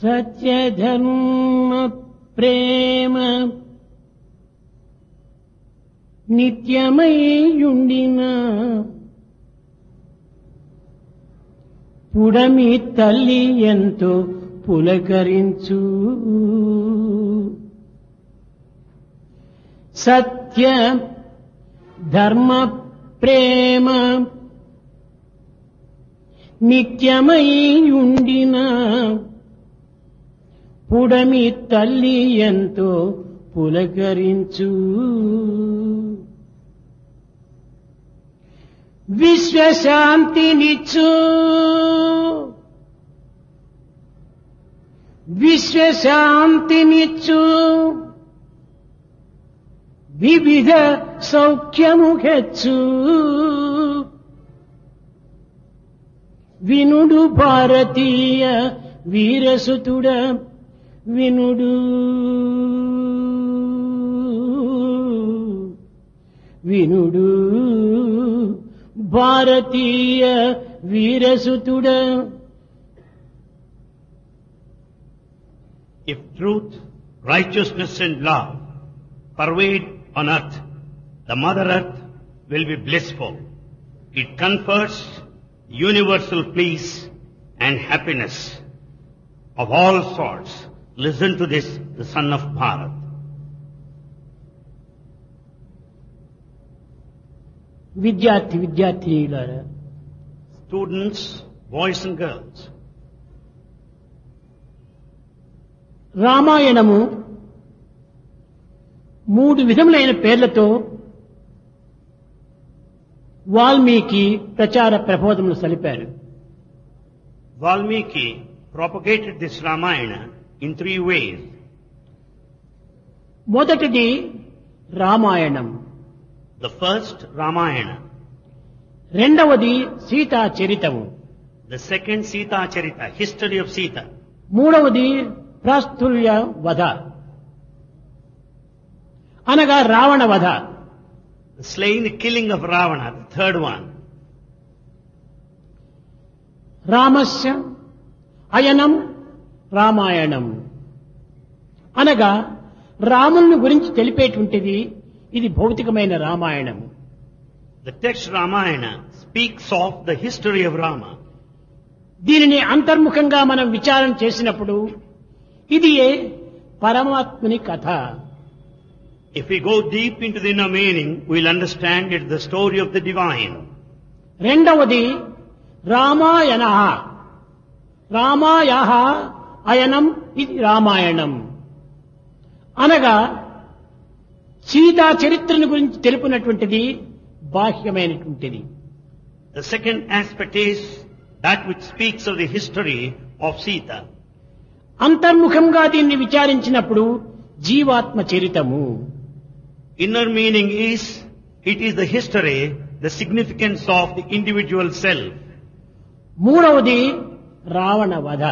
సత్యధర్మ ప్రేమ నిత్యమయ్యుండిన పుడమి తల్లి ఎంతో పులకరించు సత్య ధర్మ ప్రేమ నిత్యమై ఉండిన పుడమి తల్లి ఎంతో పులకరించు విశ్వశాంతినిచ్చు విశ్వశాంతినిచ్చు వివిధ సౌఖ్యము హెచ్చు వినుడు భారతీయ వీరసుతుడ వినుడు వినుడు భారతీయ వీరసుతుడ If truth, righteousness and love pervade on earth, the mother earth will be blissful. It confers universal peace and happiness of all sorts. Listen to this, the son of Bharat. విద్యార్థి విద్యార్థినిలారా Students, boys and girls, రామాయణము మూడు విధములైన పేర్లతో వాల్మీకి ప్రచార ప్రబోధములు సలిపారు Valmiki propagated this Ramayana in three ways. మొదటిది Ramayanam The first, Ramayana. రెండవది సీతా చరితము The second, Sita Charita, history of Sita. మూడవది ప్రాస్తుల్య వధ అనగా రావణ వధ The slaying, the killing of Ravana, the third one. రామస్య అయనం Ramayanam అనగా రాముని గురించి తెలిపేటువంటిది ఇది భౌతికమైన Ramayanam The text Ramayana speaks of the history of Rama. దీనిని అంతర్ముఖంగా మనం విచారణ చేసినప్పుడు ఇది ఏ పరమాత్ముని కథ If we go deep into the inner meaning, we'll understand it's the story of the divine. రెండవది రామాయణ రామాయ అయనం ఇది రామాయణం అనగా సీతా చరిత్రను గురించి తెలుపునటువంటిది బాహ్యమైనటువంటిది The second aspect is that which speaks of the history of Sita. అంతర్ముఖంగా దీన్ని విచారించినప్పుడు జీవాత్మ చరితము Inner meaning is, it is the history, the significance of the individual self. మూడవది రావణ వధ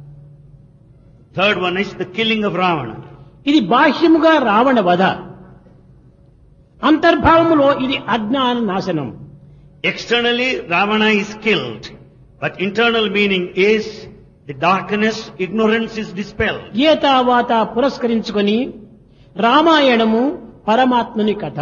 Third one is the killing of Ravana. ఇది బాహ్యముగా రావణ వధ అంతర్భావములో ఇది అజ్ఞాన నాశనం Externally, Ravana is killed, but internal meaning is the darkness, ignorance is dispelled. గీతావాత పురస్కరించుకొని రామాయణము పరమాత్ముని కథ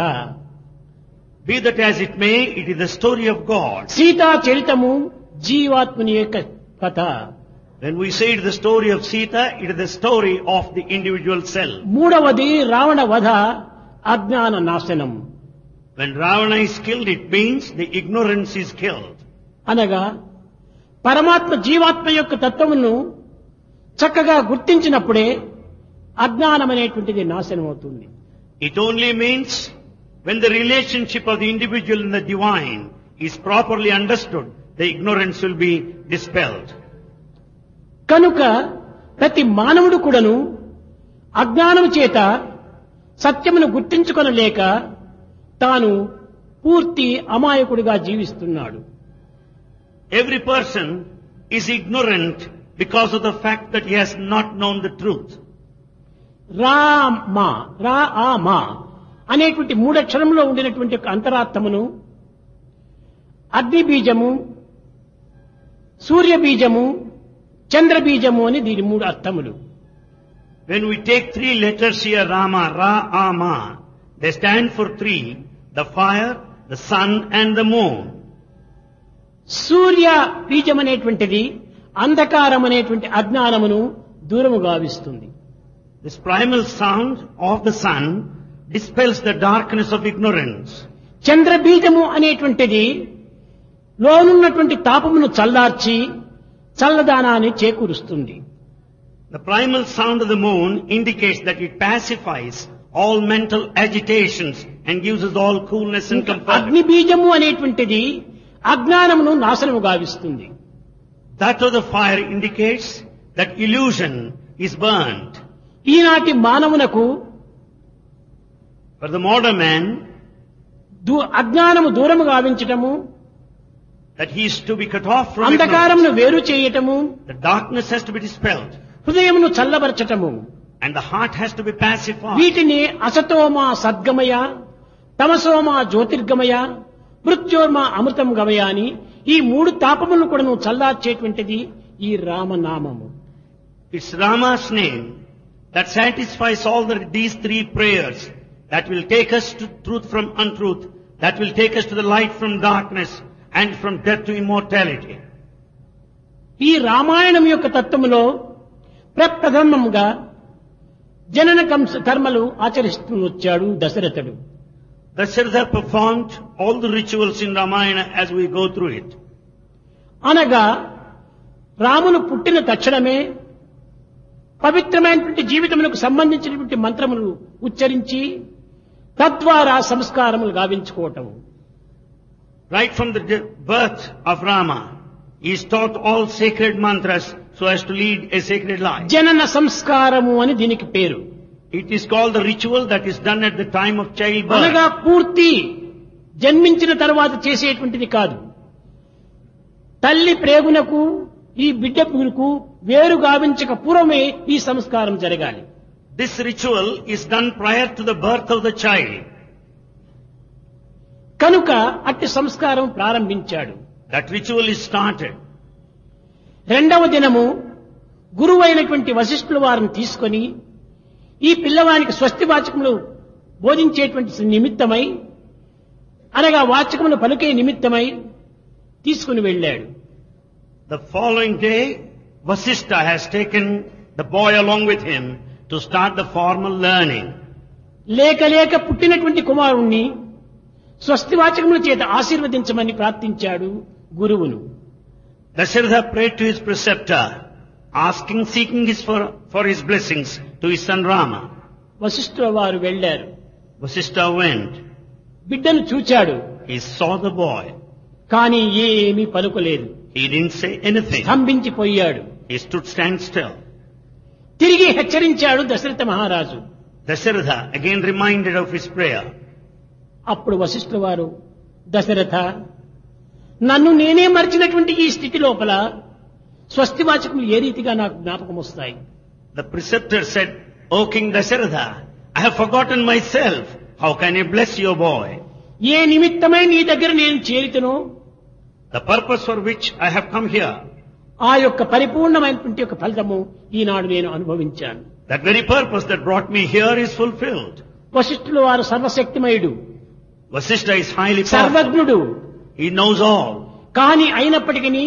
Be that as it may, it is the story of God. Sita చరితము జీవాత్ముని యొక్క కథ When we say it is the story of Sita, it is the story of the individual self. మూడవది రావణ వధ అజ్ఞాన నాశనం When Ravana is killed, it means the ignorance is killed. అనగా పరమాత్మ జీవాత్మ యొక్క తత్వమును చక్కగా గుర్తించినప్పుడే అజ్ఞానం అనేటువంటిది నాశనం అవుతుంది It only means when the relationship of the individual and the divine is properly understood, the ignorance will be dispelled. కనుక ప్రతి మానవుడు కూడాను అజ్ఞానము చేత సత్యమును గుర్తించుకొనలేక తాను పూర్తి అమాయకుడిగా జీవిస్తున్నాడు Every person is ignorant because of the fact that he has not known the truth. Rama రా ఆ మా అనేటువంటి మూడక్షరంలో ఉండినటువంటి ఒక అంతరార్థమును అగ్ని బీజము సూర్య బీజము చంద్రబీజము అని దీని మూడు అర్థములు When we take three letters here, Rama, Ra, Ama, they stand for three, the fire, the sun and the moon. సూర్య బీజం అనేటువంటిది అంధకారం అనేటువంటి అజ్ఞానమును దూరము గావిస్తుంది This primal sound of the sun dispels the darkness of ignorance. చంద్రబీజము అనేటువంటిది లోనున్నటువంటి తాపమును చల్లార్చి చల్లదానాన్ని చేకూరుస్తుంది The primal sound of the moon indicates that it pacifies all mental agitations and gives us all coolness and comfort. అగ్ని బీజము అనేటువంటిది అజ్ఞానమును నాశనము గావిస్తుంది That of the fire indicates that illusion is burnt. ఈనాటి మానవునకు For the modern man, దూ అజ్ఞానము దూరము గావించటము that he is to be cut off from ignorance. అంధకారమును వేరు చేయటము The darkness has to be dispelled హృదయమును చల్లబరచటము and the heart has to be pacified. వీటిని అసతోమా సద్గమయ తమసోమా జ్యోతిర్గమయ మృత్యోర్మా అమృతం గమయ అని ఈ మూడు తాపములను కూడా నువ్వు చల్లార్చేటువంటిది ఈ రామనామము It's Rama's name that satisfies all the, these three prayers that will take us to truth from untruth, that will take us to the light from darkness and from death to immortality. ఈ రామాయణం యొక్క తత్వములో ప్రప్రథమంగా జనన కంస- కర్మలు ఆచరిస్తూ వచ్చాడు దశరథుడు Dasharatha performed all the rituals in Ramayana as we go through it. అనగా రామును పుట్టిన తక్షణమే పవిత్రమైనటువంటి జీవితములకు సంబంధించినటువంటి మంత్రములు ఉచ్చరించి తద్వారా సంస్కారములు గావించుకోవటం Right from the de- birth of Rama, he is taught all sacred mantras so as to lead a sacred life. జనన సంస్కారము అని దీనికి పేరు It is called the ritual that is done at the time of childbirth. అనగా పూర్తి జన్మించిన తర్వాత చేసేటువంటిది కాదు తల్లి ప్రేగునకు ఈ బిడ్డకు వేరు గావించక పూర్వమే ఈ సంస్కారం జరగాలి This ritual is done prior to the birth of the child. కనుక అట్టి సంస్కారం ప్రారంభించాడు That ritual is started. రెండవ దినము గురువైనటువంటి వశిష్ఠుల వారిని తీసుకొని ఈ పిల్లవానికి స్వస్తి వాచకములు బోధించేటువంటి నిమిత్తమై అనగా వాచకములు పలికే నిమిత్తమై తీసుకుని వెళ్ళాడు The following day, Vasistha has taken the boy along with him to start the formal learning. లేక లేక పుట్టినటువంటి కుమారుణ్ణి స్వస్తి వాచకముల చేత ఆశీర్వదించమని ప్రార్థించాడు గురువును Dasharatha prayed to his preceptor, asking, seeking his for, for his blessings to his son Rama. వశిష్ఠుల వారు వెళ్ళారు Vasistha went. బిడ్డను చూచాడు He saw the boy. కానీ ఏమీ పలుకలేదు He didn't say anything. స్తంభించిపోయాడు He stood stand still. తిరిగి హెచ్చరించాడు దశరథ మహారాజు Dasharatha again reminded of his prayer. అప్పుడు వశిష్ఠుల వారు దశరథ నన్ను నేనే మరిచినటువంటి ఈ స్థితి లోపల స్వస్తి వాచకములు ఏ రీతిగా నాకు జ్ఞాపకం వస్తాయి The preceptor said, O King Dasharatha, I have forgotten myself. How can I bless your boy? ఏ నిమిత్తమై నీ దగ్గర నేను చేరితనో The purpose for which I have come here, ఆ యొక్క పరిపూర్ణమైనటువంటి యొక్క ఫలితము ఈనాడు నేను అనుభవించాను that very purpose that brought me here is fulfilled. వశిష్ఠుల వారు సర్వశక్తిమయుడు Vasistha is highly powerful. సర్వజ్ఞుడు He knows all. కాని అయినప్పటికీ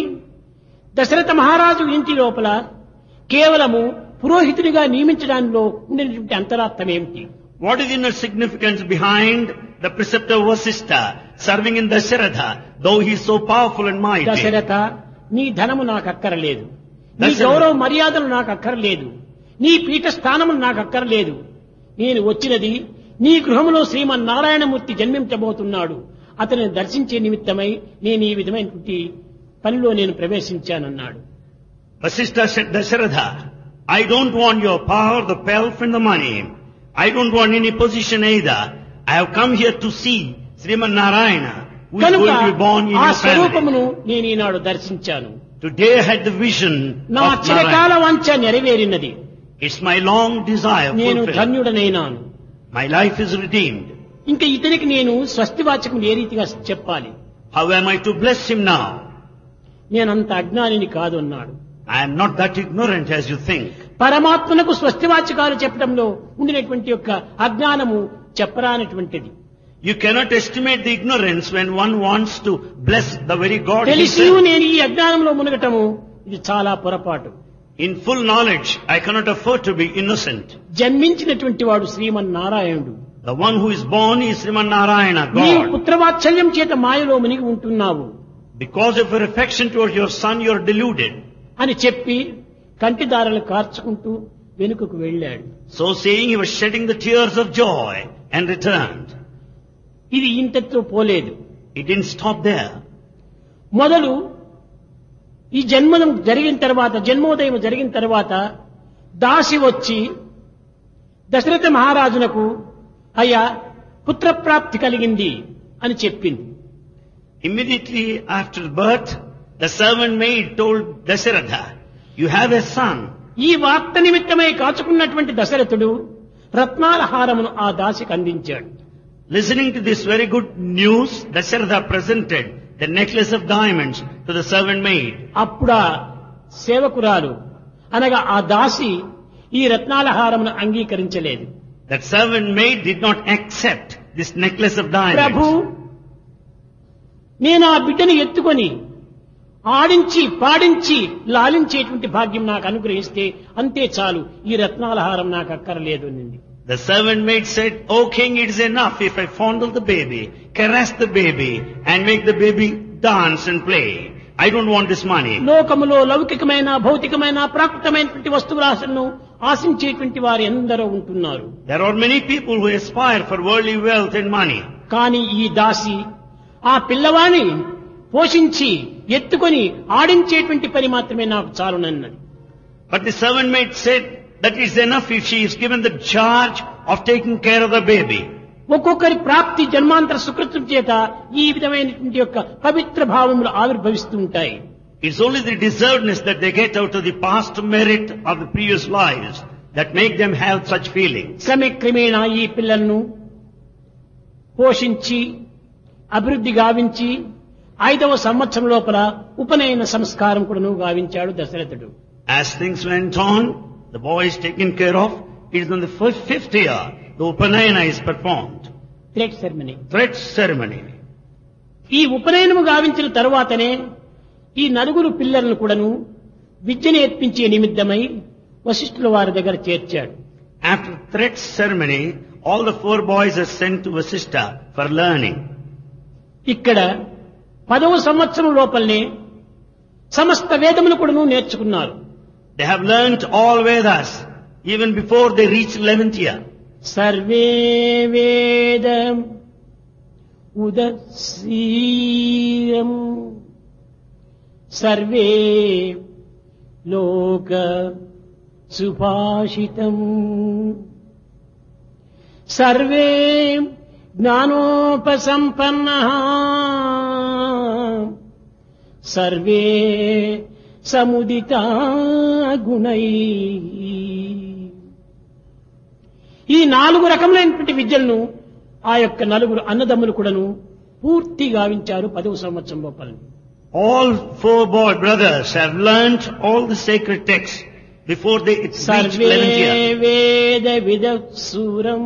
దశరథ మహారాజు ఇంటి లోపల కేవలము పురోహితుడిగా నియమించడంలో ఉండినటువంటి అంతరార్థం ఏమిటి What is the inner significance behind the preceptor Vasistha serving in Dasharatha, though he is so powerful and mighty? Dasharatha నీ ధనము నాకు అక్కరలేదు నీ దశరథ. గౌరవ మర్యాదలు నాకు అక్కర్లేదు నీ పీఠ స్థానములు నాకు అక్కర్లేదు నేను వచ్చినది నీ గృహములో శ్రీమన్నారాయణమూర్తి జన్మించబోతున్నాడు అతనిని దర్శించే నిమిత్తమై నేను ఈ విధమైనటువంటి పనిలో నేను ప్రవేశించానన్నాడు Vasistha said, Dasharatha, I don't want your power, the pelf and the money. I don't want any position either. I have come here to see Sriman Narayana, who is కనుక going to be born in ఆ your family. స్వరూపమును నేను ఈనాడు దర్శించాను Today I had the vision నా of చిరకాల Narayana. వంచ నెరవేరినది It's my long desire నేను fulfilled. ధన్యుడనైనాను My life is redeemed. ఇంకా ఇతనికి నేను స్వస్తివాచకం ఏ రీతిగా చెప్పాలి How am I to bless him now? నేనంత అజ్ఞానిని కాదు అన్నాడు I am not that ignorant as you think. పరమాత్మనకు స్వస్తివాచకాలు చెప్పడంలో ఉండినటువంటి యొక్క అజ్ఞానము చెప్పరానటువంటిది You cannot estimate the ignorance when one wants to bless the very God తెలిసి himself. నేను ఈ అజ్ఞానంలో మునగటము ఇది చాలా పొరపాటు In full knowledge, I cannot afford to be innocent. జన్మించినటువంటి వాడు శ్రీమన్నారాయణుడు The one who is born is Sriman Narayana, నీవు God. పుత్రవాత్సల్యం చేత మాయలో మునిగి ఉంటున్నావు Because of your affection towards your son, you are deluded. అని చెప్పి కంటిదారలు కార్చుకుంటూ వెనుకకు వెళ్ళాడు So saying, he was shedding the tears of joy and returned. ఇది ఇంతతో పోలేదు He didn't stop there. మొదలు ఈ జన్మనం జరిగిన తర్వాత జన్మోదయం జరిగిన తర్వాత దాసి వచ్చి దశరథ మహారాజునకు అయ్యా పుత్రప్రాప్తి కలిగింది అని చెప్పింది Immediately after birth, the servant maid told Dasharatha, you have a son. ఈ వార్త నిమిత్తమై కాచుకున్నటువంటి దశరథుడు రత్నాల హారమును ఆ దాసికి అందించాడు Listening to this very good news, Dasharatha presented the necklace of diamonds to the servant maid. అప్పుడా సేవకురాలు అనగా ఆ దాసి ఈ రత్నాల హారమును అంగీకరించలేదు That servant maid did not accept this necklace of Prabhu diamonds. నేను ఆ బిడ్డను ఎత్తుకొని ఆడించి పాడించి లాలించేటువంటి భాగ్యం నాకు అనుగ్రహిస్తే అంతే చాలు ఈ రత్నాల హారం నాకు అక్కరలేదు అనింది The servant maid said, O king, it is enough if I fondle the baby, caress the baby, and make the baby dance and play. I don't want this money. లోకములో లౌకికమైన భౌతికమైన ప్రాకృతమైనటువంటి వస్తువులాశను ఆశించేటువంటి వారు ఎందరో ఉంటున్నారు There are many people who aspire for worldly wealth and money. కానీ ఈ దాసి ఆ పిల్లవాణ్ణి పోషించి ఎత్తుకొని ఆడించేటువంటి పని మాత్రమే నాకు చాలునన్నది But the servant maid said that it's enough if she is given the charge of taking care of the baby. ఒక్కొక్కరి ప్రాప్తి జన్మాంతర సుకృతం చేత ఈ విధమైనటువంటి యొక్క పవిత్ర భావములు ఆవిర్భవిస్తూ ఉంటాయి It's only the deservedness that they get out of the past merit of the previous lives that make them have such feelings. క్రమేణ ఈ పిల్లలను పోషించి అభివృద్ధి గావించి ఐదవ సంవత్సరం లోపల ఉపనయన సంస్కారం కూడాను గావించాడు దశరథుడు As things went on, the boy is taken care of. It is on the first, fifth year the Upanayana is performed. Thread ceremony Threat ceremony. ఈ ఉపనయనము గావించిన తరువాతనే ఈ నలుగురు పిల్లలను కూడాను విద్య నేర్పించే నిమిత్తమై వశిష్ఠుల వారి దగ్గర చేర్చాడు After threat ceremony, all the four boys are sent to Vasishtha for learning. ఇక్కడ పదవ సంవత్సరం లోపలనే సమస్త వేదములు కూడాను నేర్చుకున్నారు They have learnt all Vedas even before they reach 11th year. సర్వే వేద ఉదసీరం సర్వే లోక సుభాషితం సర్వే జ్ఞానోపసంపన్న సర్వే సముదితా గుణై ఈ నాలుగు రకములైనటువంటి విద్యలను ఆ యొక్క నలుగురు అన్నదమ్ములు కూడాను పూర్తి గావించారు పదవ సంవత్సరం లోపల All four boy brothers have learnt all the sacred texts before they reach సర్వే 11th year. వేద విదసూరం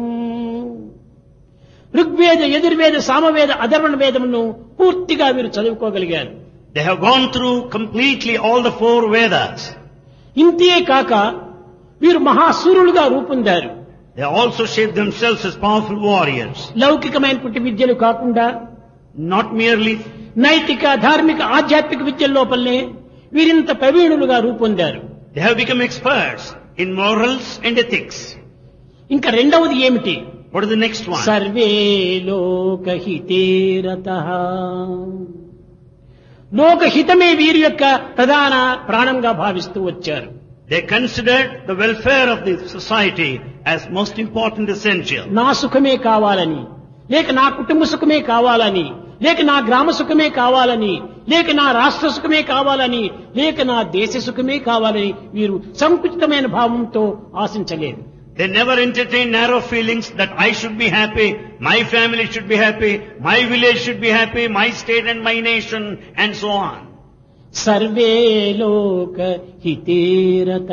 ఋగ్వేద యజుర్వేద సామవేద అధర్వణ వేదమును పూర్తిగా వీరు చదువుకోగలిగారు They have gone through completely all the four Vedas. ఇంతే కాక వీరు మహాసూరులుగా రూపొందారు They also shaped themselves as powerful warriors. లౌకికమైనటువంటి విద్యలు కాకుండా Not merely, నైతిక ధార్మిక ఆధ్యాత్మిక విద్యల లోపలనే వీరింత ప్రవీణులుగా రూపొందారు they have become experts in morals and ethics. ఇంకా రెండవది ఏమిటి What is the next one? సర్వే లోకహితేరత లోకహితమే వీరి యొక్క ప్రధాన ప్రాణంగా భావిస్తూ వచ్చారు They considered the welfare of the society as most important essential. నా సుఖమే కావాలని లేక నా కుటుంబ సుఖమే కావాలని లేక నా గ్రామ సుఖమే కావాలని లేక నా రాష్ట్ర సుఖమే కావాలని లేక నా దేశ సుఖమే కావాలని వీరు సంకుచితమైన భావంతో ఆశించలేదు They never entertained narrow feelings that I should be happy, my family should be happy, my village should be happy, my state and my nation, and so on. సర్వే లోక హితేరత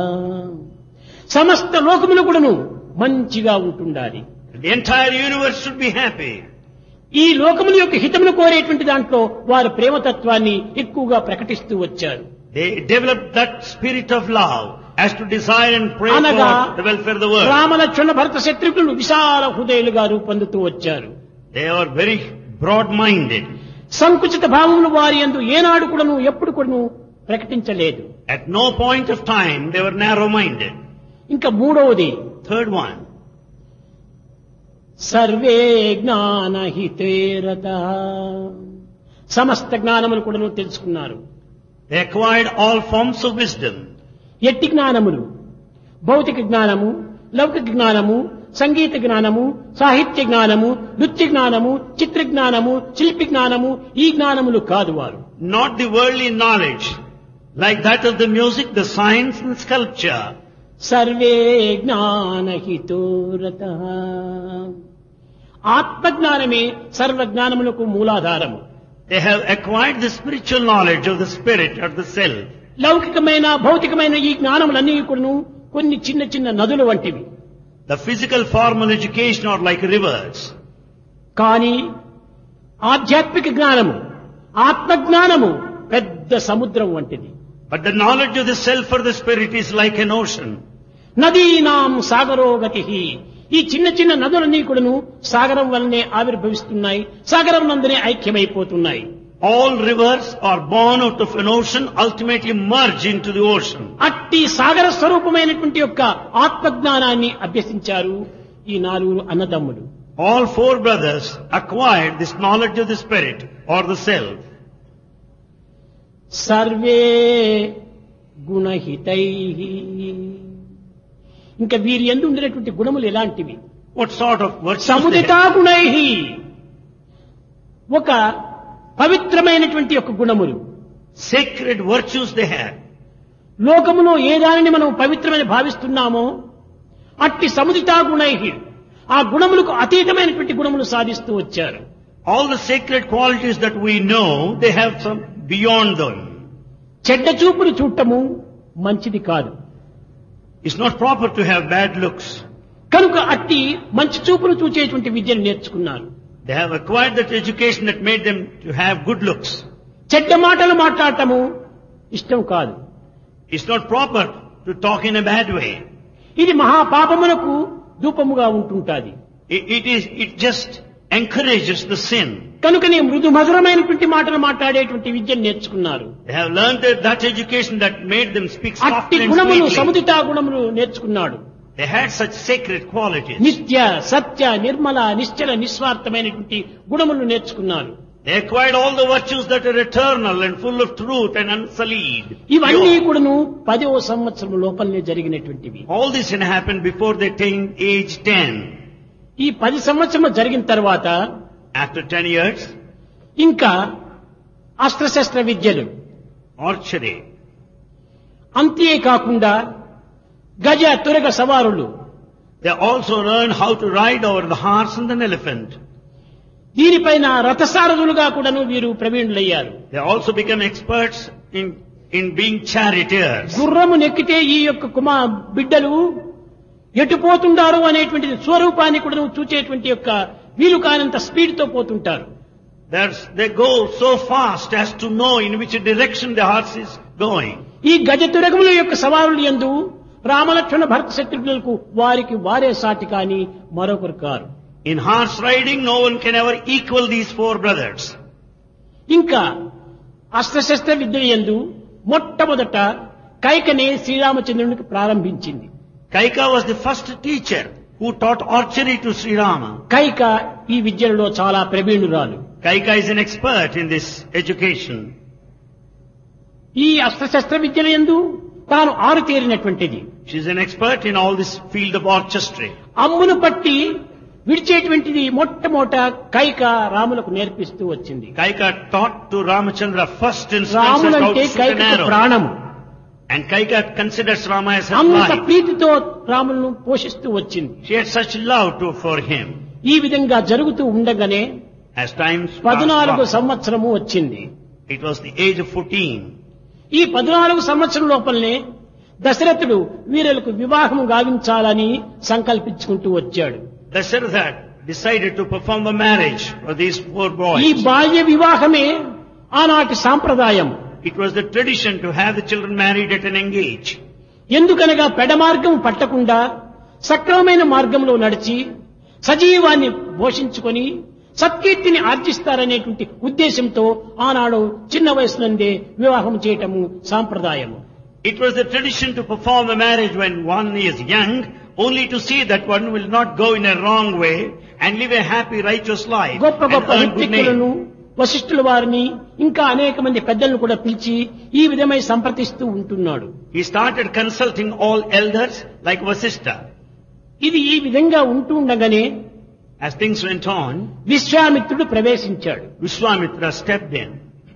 సమస్త లోకములు కూడాను మంచిగా ఉంటుండాలి The entire universe should be happy. ఈ లోకముల యొక్క హితమును కోరేటువంటి దాంట్లో వారు ప్రేమతత్వాన్ని ఎక్కువగా ప్రకటిస్తూ వచ్చారు They developed that spirit of love as to desire and pray అనగా for the welfare of the world. రామలక్ష్మణ భరత శత్రుఘ్నులు విశాల హృదయులుగా రూపొందుతూ వచ్చారు They are very broad-minded. సంకుచిత భావములు వారి యందు ఏనాడు కూడాను ఎప్పుడు కూడాను ప్రకటించలేదు At no point of time they were narrow-minded. ఇంకా మూడవది Third one, సర్వే జ్ఞానహితేరత సమస్త జ్ఞానములు కూడాను తెలుసుకున్నారు they acquired all forms of wisdom. ఎట్టి జ్ఞానములు భౌతిక జ్ఞానము లౌకిక జ్ఞానము సంగీత జ్ఞానము సాహిత్య జ్ఞానము నృత్య జ్ఞానము చిత్ర జ్ఞానము శిల్పి జ్ఞానము ఈ జ్ఞానములు కాదు వారు Not the worldly knowledge, like that of the music, the science and sculpture. సర్వే జ్ఞానహితోరత ఆత్మజ్ఞానమే సర్వజ్ఞానములకు మూలాధారము They have acquired the spiritual knowledge of the spirit or the self. లౌకికమైన భౌతికమైన ఈ జ్ఞానములన్నీ కూడాను కొన్ని చిన్న చిన్న నదులు వంటివి The physical formal education are like rivers. కానీ ఆధ్యాత్మిక జ్ఞానము ఆత్మజ్ఞానము పెద్ద సముద్రం వంటిది But the knowledge of the self or the spirit is like an ocean. నదీనాం సాగరోగతి ఈ చిన్న చిన్న నదులన్నీ కూడాను సాగరం వల్లనే ఆవిర్భవిస్తున్నాయి సాగరం నందునే ఐక్యమైపోతున్నాయి All rivers are born out of an ocean, ultimately merge into the ocean. అట్టి సాగర స్వరూపమైనటువంటి యొక్క ఆత్మజ్ఞానాన్ని అభ్యసించారు ఈ నాలుగు అన్నదమ్ములు All four brothers acquired this knowledge of the spirit or the self. సర్వే గుణహితై ఇంకా వీరి ఎందు ఉండినటువంటి గుణములు ఎలాంటివి What sort of virtues they సముదితా have? గుణై ఒక పవిత్రమైనటువంటి యొక్క గుణములు Sacred virtues they have. లోకములో ఏ దానిని మనం పవిత్రమని భావిస్తున్నామో అట్టి సముదితా గుణై ఆ గుణములకు అతీతమైనటువంటి గుణములు సాధిస్తూ వచ్చారు All the sacred qualities that we know, they have some beyond them. చెడ్డ చూపులు చూడటము మంచిది కాదు It's not proper to have bad looks. కనుక అట్టి మంచి చూపులు చూచేటువంటి విద్యను నేర్చుకున్నారు They have acquired that education that made them to have good looks. చెడ్డ మాటలు మాట్లాడటము ఇష్టం కాదు It's not proper to talk in a bad way. ఇది మహాపాపములకు ధూపముగా ఉంటుంటాది It, it is, it just encourages the sin. కనుకనే మృదు మధురమైనటువంటి మాటలు మాట్లాడేటువంటి విద్యను నేర్చుకున్నారు They have learned that, that education that made them speak అట్టి softly and గుణములు sweetly. సముదితా గుణములు నేర్చుకున్నాడు They had such sacred qualities. నిత్య సత్య నిర్మల నిశ్చల నిస్వార్థమైనటువంటి గుణములు నేర్చుకున్నారు They acquired all the virtues that are eternal and full of truth and unsullied. ఇవన్నీ Pure. కూడాను పదవ సంవత్సరం లోపలనే జరిగినటువంటివి All this had happened before they attained age 10. ఈ పది సంవత్సరం జరిగిన తర్వాత After 10 years, ఇంకా అస్త్రశస్త్ర విద్యలు archery. అంతేకాకుండా గజ తురగ సవారులు They also learned how to ride over the horse and an elephant. దీనిపైన రథసారథులుగా కూడాను వీరు ప్రవీణులయ్యారు They also become experts in, in being charioteers. గుర్రము నెక్కితే ఈ యొక్క కుమా బిడ్డలు ఎటు పోతుండారు అనేటువంటి స్వరూపాన్ని కూడా చూచేటువంటి యొక్క వీలు కానంత స్పీడ్ తో పోతుంటారు There's, they go so fast as to know in which direction the horse is going. ఈ గజ తురగముల యొక్క సవారులు ఎందు రామలక్ష్మణ భరత శత్రుఘ్నులకు వారికి వారే సాటి కాని మరొకరు కారు In horse riding, no one can ever equal these four brothers. ఇంకా అస్త్రశస్త్ర విద్య ఎందు మొట్టమొదట కైకనే శ్రీరామచంద్రునికి ప్రారంభించింది Kaika was the first teacher who taught archery to Sri Rama. Kaika ఈ విద్యలలో చాలా ప్రవీణురాలు Kaika is an expert in this education. ఈ అస్త్రశస్త్ర విద్యల ఎందు తాను ఆరుతేరినటువంటిది She is an expert in all this field of archery. అమ్మును పట్టి విడిచేటువంటిది మొట్టమొదట కైక రాములకు నేర్పిస్తూ వచ్చింది Kaika taught to Ramachandra first instance how రాములంటే to shoot an కైకకు arrow. ప్రాణము And Kaika considers Rama as her అంత life. ప్రీతితో రాములను పోషిస్తూ వచ్చింది She had such love to, for him. ఈ విధంగా జరుగుతూ ఉండగానే As times passed పద్నాలుగు by, సంవత్సరము వచ్చింది It was the age of 14. ఈ పద్నాలుగు సంవత్సరం లోపలనే దశరథుడు వీరులకు వివాహం గావించాలని సంకల్పించుకుంటూ వచ్చాడు Dasharatha decided to perform the marriage for these four ఈ boys. బాల్య వివాహమే ఆనాటి సాంప్రదాయం It was the tradition to have the children married at an young age. ఎందుకనగా పెడ మార్గం పట్టకుండా సక్రమమైన మార్గంలో నడిచి సజీవాన్ని పోషించుకొని సత్కీర్తిని ఆర్జిస్తారనేటువంటి ఉద్దేశంతో ఆనాడు చిన్న వయసు నుండే వివాహం చేయటము సాంప్రదాయము It was the tradition to perform the marriage when one is young, only to see that one will not go in a wrong way and live a happy, righteous life గొప్ప and గొప్ప earn good వ్యక్తులను name. వశిష్ఠుల వారిని ఇంకా అనేక మంది పెద్దలను కూడా పిలిచి ఈ విధమై సంప్రదిస్తూ ఉంటున్నాడు He started consulting all elders like Vasistha. ఇది ఈ విధంగా ఉంటూ ఉండగానే As things went on, విశ్వామిత్రుడు ప్రవేశించాడు Vishwamitra stepped in.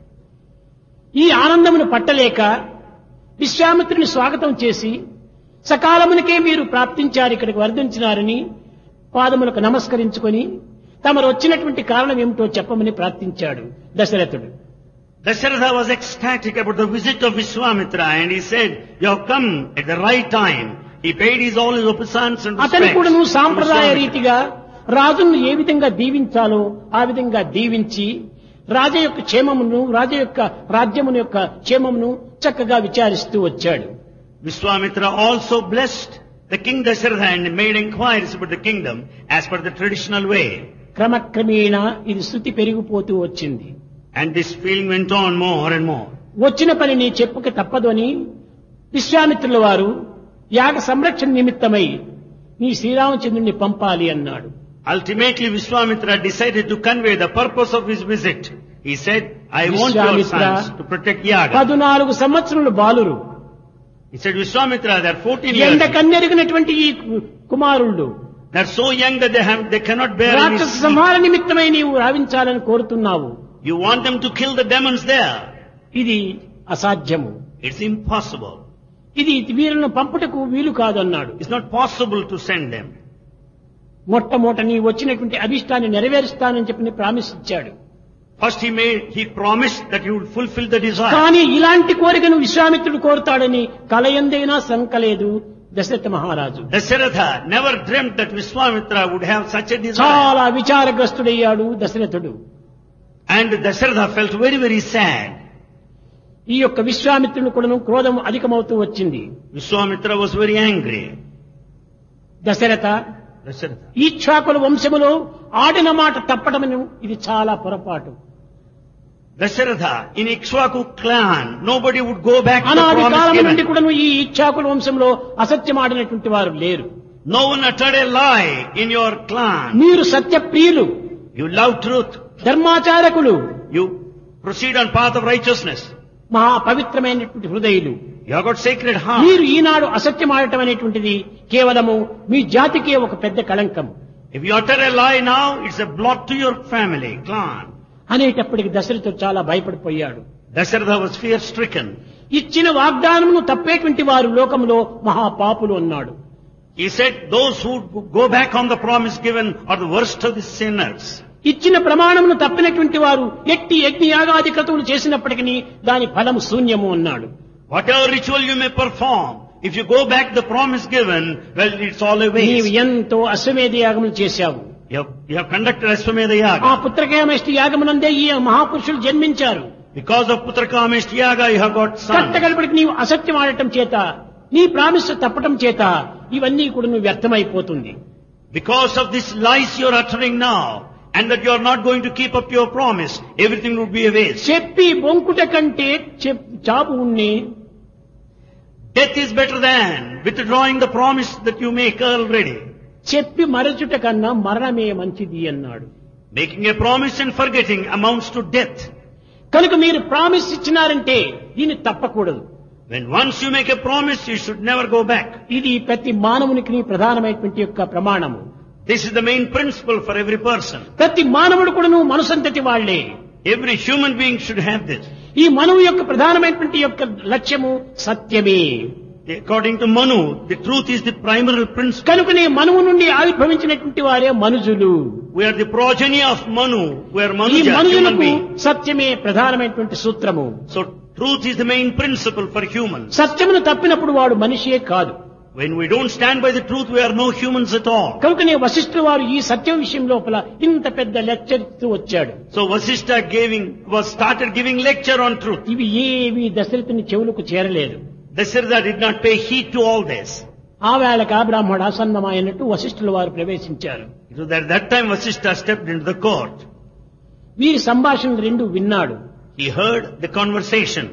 ఈ ఆనందమును పట్టలేక విశ్వామిత్రుని స్వాగతం చేసి సకాలమునకే మీరు ప్రాప్తించారు ఇక్కడికి వర్ధించినారని పాదములకు నమస్కరించుకొని తమరు వచ్చినటువంటి కారణం ఏమిటో చెప్పమని ప్రార్థించాడు దశరథుడు Dasharatha was ecstatic about the visit of Vishwamitra and he said, you have come at the right time. He paid his all his obeisance and అతని respects కూడాను to సాంప్రదాయ Vishwamitra. రీతిగా రాజును ఏ విధంగా దీవించాలో ఆ విధంగా దీవించి రాజ యొక్క క్షేమమును రాజ యొక్క రాజ్యమును యొక్క క్షేమమును చక్కగా విచారిస్తూ వచ్చాడు Vishwamitra also blessed the king Dasharatha and made inquiries about the kingdom as per the traditional way. క్రమక్రమేణా ఇది శృతి పెరిగిపోతూ వచ్చింది And this feeling went on more and more. వచ్చిన పని నీ చెప్పుక తప్పదు అని విశ్వామిత్రుల వారు యాగ సంరక్షణ నిమిత్తమై నీ శ్రీరామచంద్రుని పంపాలి అన్నాడు Ultimately, Vishwamitra decided to convey the purpose of his visit. He said, I want your Vishwamitra sons to protect Yaga. పదునాలుగు సంవత్సరముల బాలురు He said, Vishwamitra, they are 14 years. ఎండ కన్నెరిగినటువంటి ఈ కు- కుమారుళ్ళు They are so young that they have, they cannot bear any రాక్షస sleep. సంహార నిమిత్తమై నీవు రావించాలని కోరుతున్నావు You want them to kill the demons there. ఇది అసాధ్యము It's impossible. ఇది వీరులను పంపుటకు వీలు కాదు అన్నాడు It's not possible to send them. మొట్టమొదట నీ వచ్చినటువంటి అభిష్టాన్ని నెరవేరుస్తానని చెప్పి ప్రామిస్ ఇచ్చాడు First he made, he promised that he would fulfill the desire. కానీ ఇలాంటి కోరికను విశ్వామిత్రుడు కోరుతాడని కలయందైనా శంకలేదు దశరథ మహారాజు Dasharatha never dreamt that Vishwamitra would have such a desire. చాలా విచారగ్రస్తుడయ్యాడు దశరథుడు And Dasharatha felt very, very sad. ఈ యొక్క విశ్వామిత్రుని కూడాను క్రోధం అధికమవుతూ వచ్చింది Vishwamitra was very angry. Dasharatha Dasharatha. ఈక్షాకుల వంశములో ఆడిన మాట తప్పటమని ఇది చాలా పొరపాటు Dasharatha, in Ikshwaku clan, nobody would go back to the అనాది promise కాలం నుండి given. కూడాను ఈ ఇచ్చాకుల వంశంలో అసత్యం ఆడినటువంటి వారు లేరు No one uttered a lie in your clan. మీరు సత్యప్రియులు You love truth. ధర్మాచారకులు You proceed on path of righteousness. మహా పవిత్రమైనటువంటి హృదయులు You have got sacred heart. మీరు ఈనాడు అసత్యం ఆడటం అనేటువంటిది కేవలము మీ జాతికే ఒక పెద్ద కళంకం If you utter a lie now, it's a blot to your family, clan. అనేటప్పటికి దశరథుడు చాలా భయపడిపోయాడు Dasharatha was fear stricken. ఇచ్చిన వాగ్దానమును తప్పేటువంటి వారు లోకంలో మహాపాపులు అన్నాడు He said, those who go back on the promise given are the worst of the sinners. ఇచ్చిన ప్రమాణమును తప్పినటువంటి వారు ఎట్టి యజ్ఞ యాగాది క్రతువులు చేసినప్పటికీ దాని ఫలము శూన్యము అన్నాడు Whatever ritual you may perform, if you go back the promise given, well, it's all a నీవు waste. ఎంతో అశ్వమేధ యాగములు చేశావు You have, you have conducted Ashwamedha ఆ Yaga. పుత్రకేమష్టి యాగమునందే ఈ మహాపురుషులు జన్మించారు Because of Putrakamishti Yaga, you have got sons. కట్టగలిపడికి నీవు అసత్యం ఆడటం చేత నీ ప్రామిస్ తప్పటం చేత ఇవన్నీ కూడా నువ్వు వ్యర్థమైపోతుంది Because of these lies you are uttering now, and that you are not going to keep up your promise, everything would be a waste. చెప్పి బొంకుట కంటే చెప్- చాపు ఉన్ని Death is better than withdrawing the promise that you make already. చెప్పి మరచుట కన్నా మరణమే మంచిది అన్నాడు Making a promise and forgetting amounts to death. కనుక మీరు ప్రామిస్ ఇచ్చినారంటే దీన్ని తప్పకూడదు When once you make a promise, you should never go back. ఇది ప్రతి మానవునికి ప్రధానమైనటువంటి యొక్క ప్రమాణము This is the main principle for every person. ప్రతి మానవుడు కూడాను మనసంతటి వాళ్లే Every human being should have this. ఈ మనువు యొక్క ప్రధానమైనటువంటి యొక్క లక్ష్యము సత్యమే According to Manu, the truth is the primary principle. కనుకనే మనువు నుండి ఆవిర్భవించినటువంటి వారే మనుజులు We are the progeny of Manu. We are ఈ Manuja, human మనుజులకు being. సత్యమే ప్రధానమైనటువంటి సూత్రము So truth is the main principle for humans. సత్యమును తప్పినప్పుడు వాడు మనిషియే కాదు When we don't stand by the truth, we are no humans at all. కనుకనే వశిష్ఠుల వారు ఈ సత్యం విషయం లోపల ఇంత పెద్ద లెక్చర్ ఇస్తూ వచ్చాడు So Vasishtha giving, was started giving lecture on truth. ఇవి ఏవి దశరథుని చెవులకు చేరలేదు Dasharatha did not pay heed to all this. ఆ వేళక బ్రాహ్మణ ఆసన్నమైనట్టు వశిష్ఠుల వారు ప్రవేశించారు So that that time Vasishtha stepped into the court. వీరి సంభాషణ రెండు విన్నాడు He heard the conversation.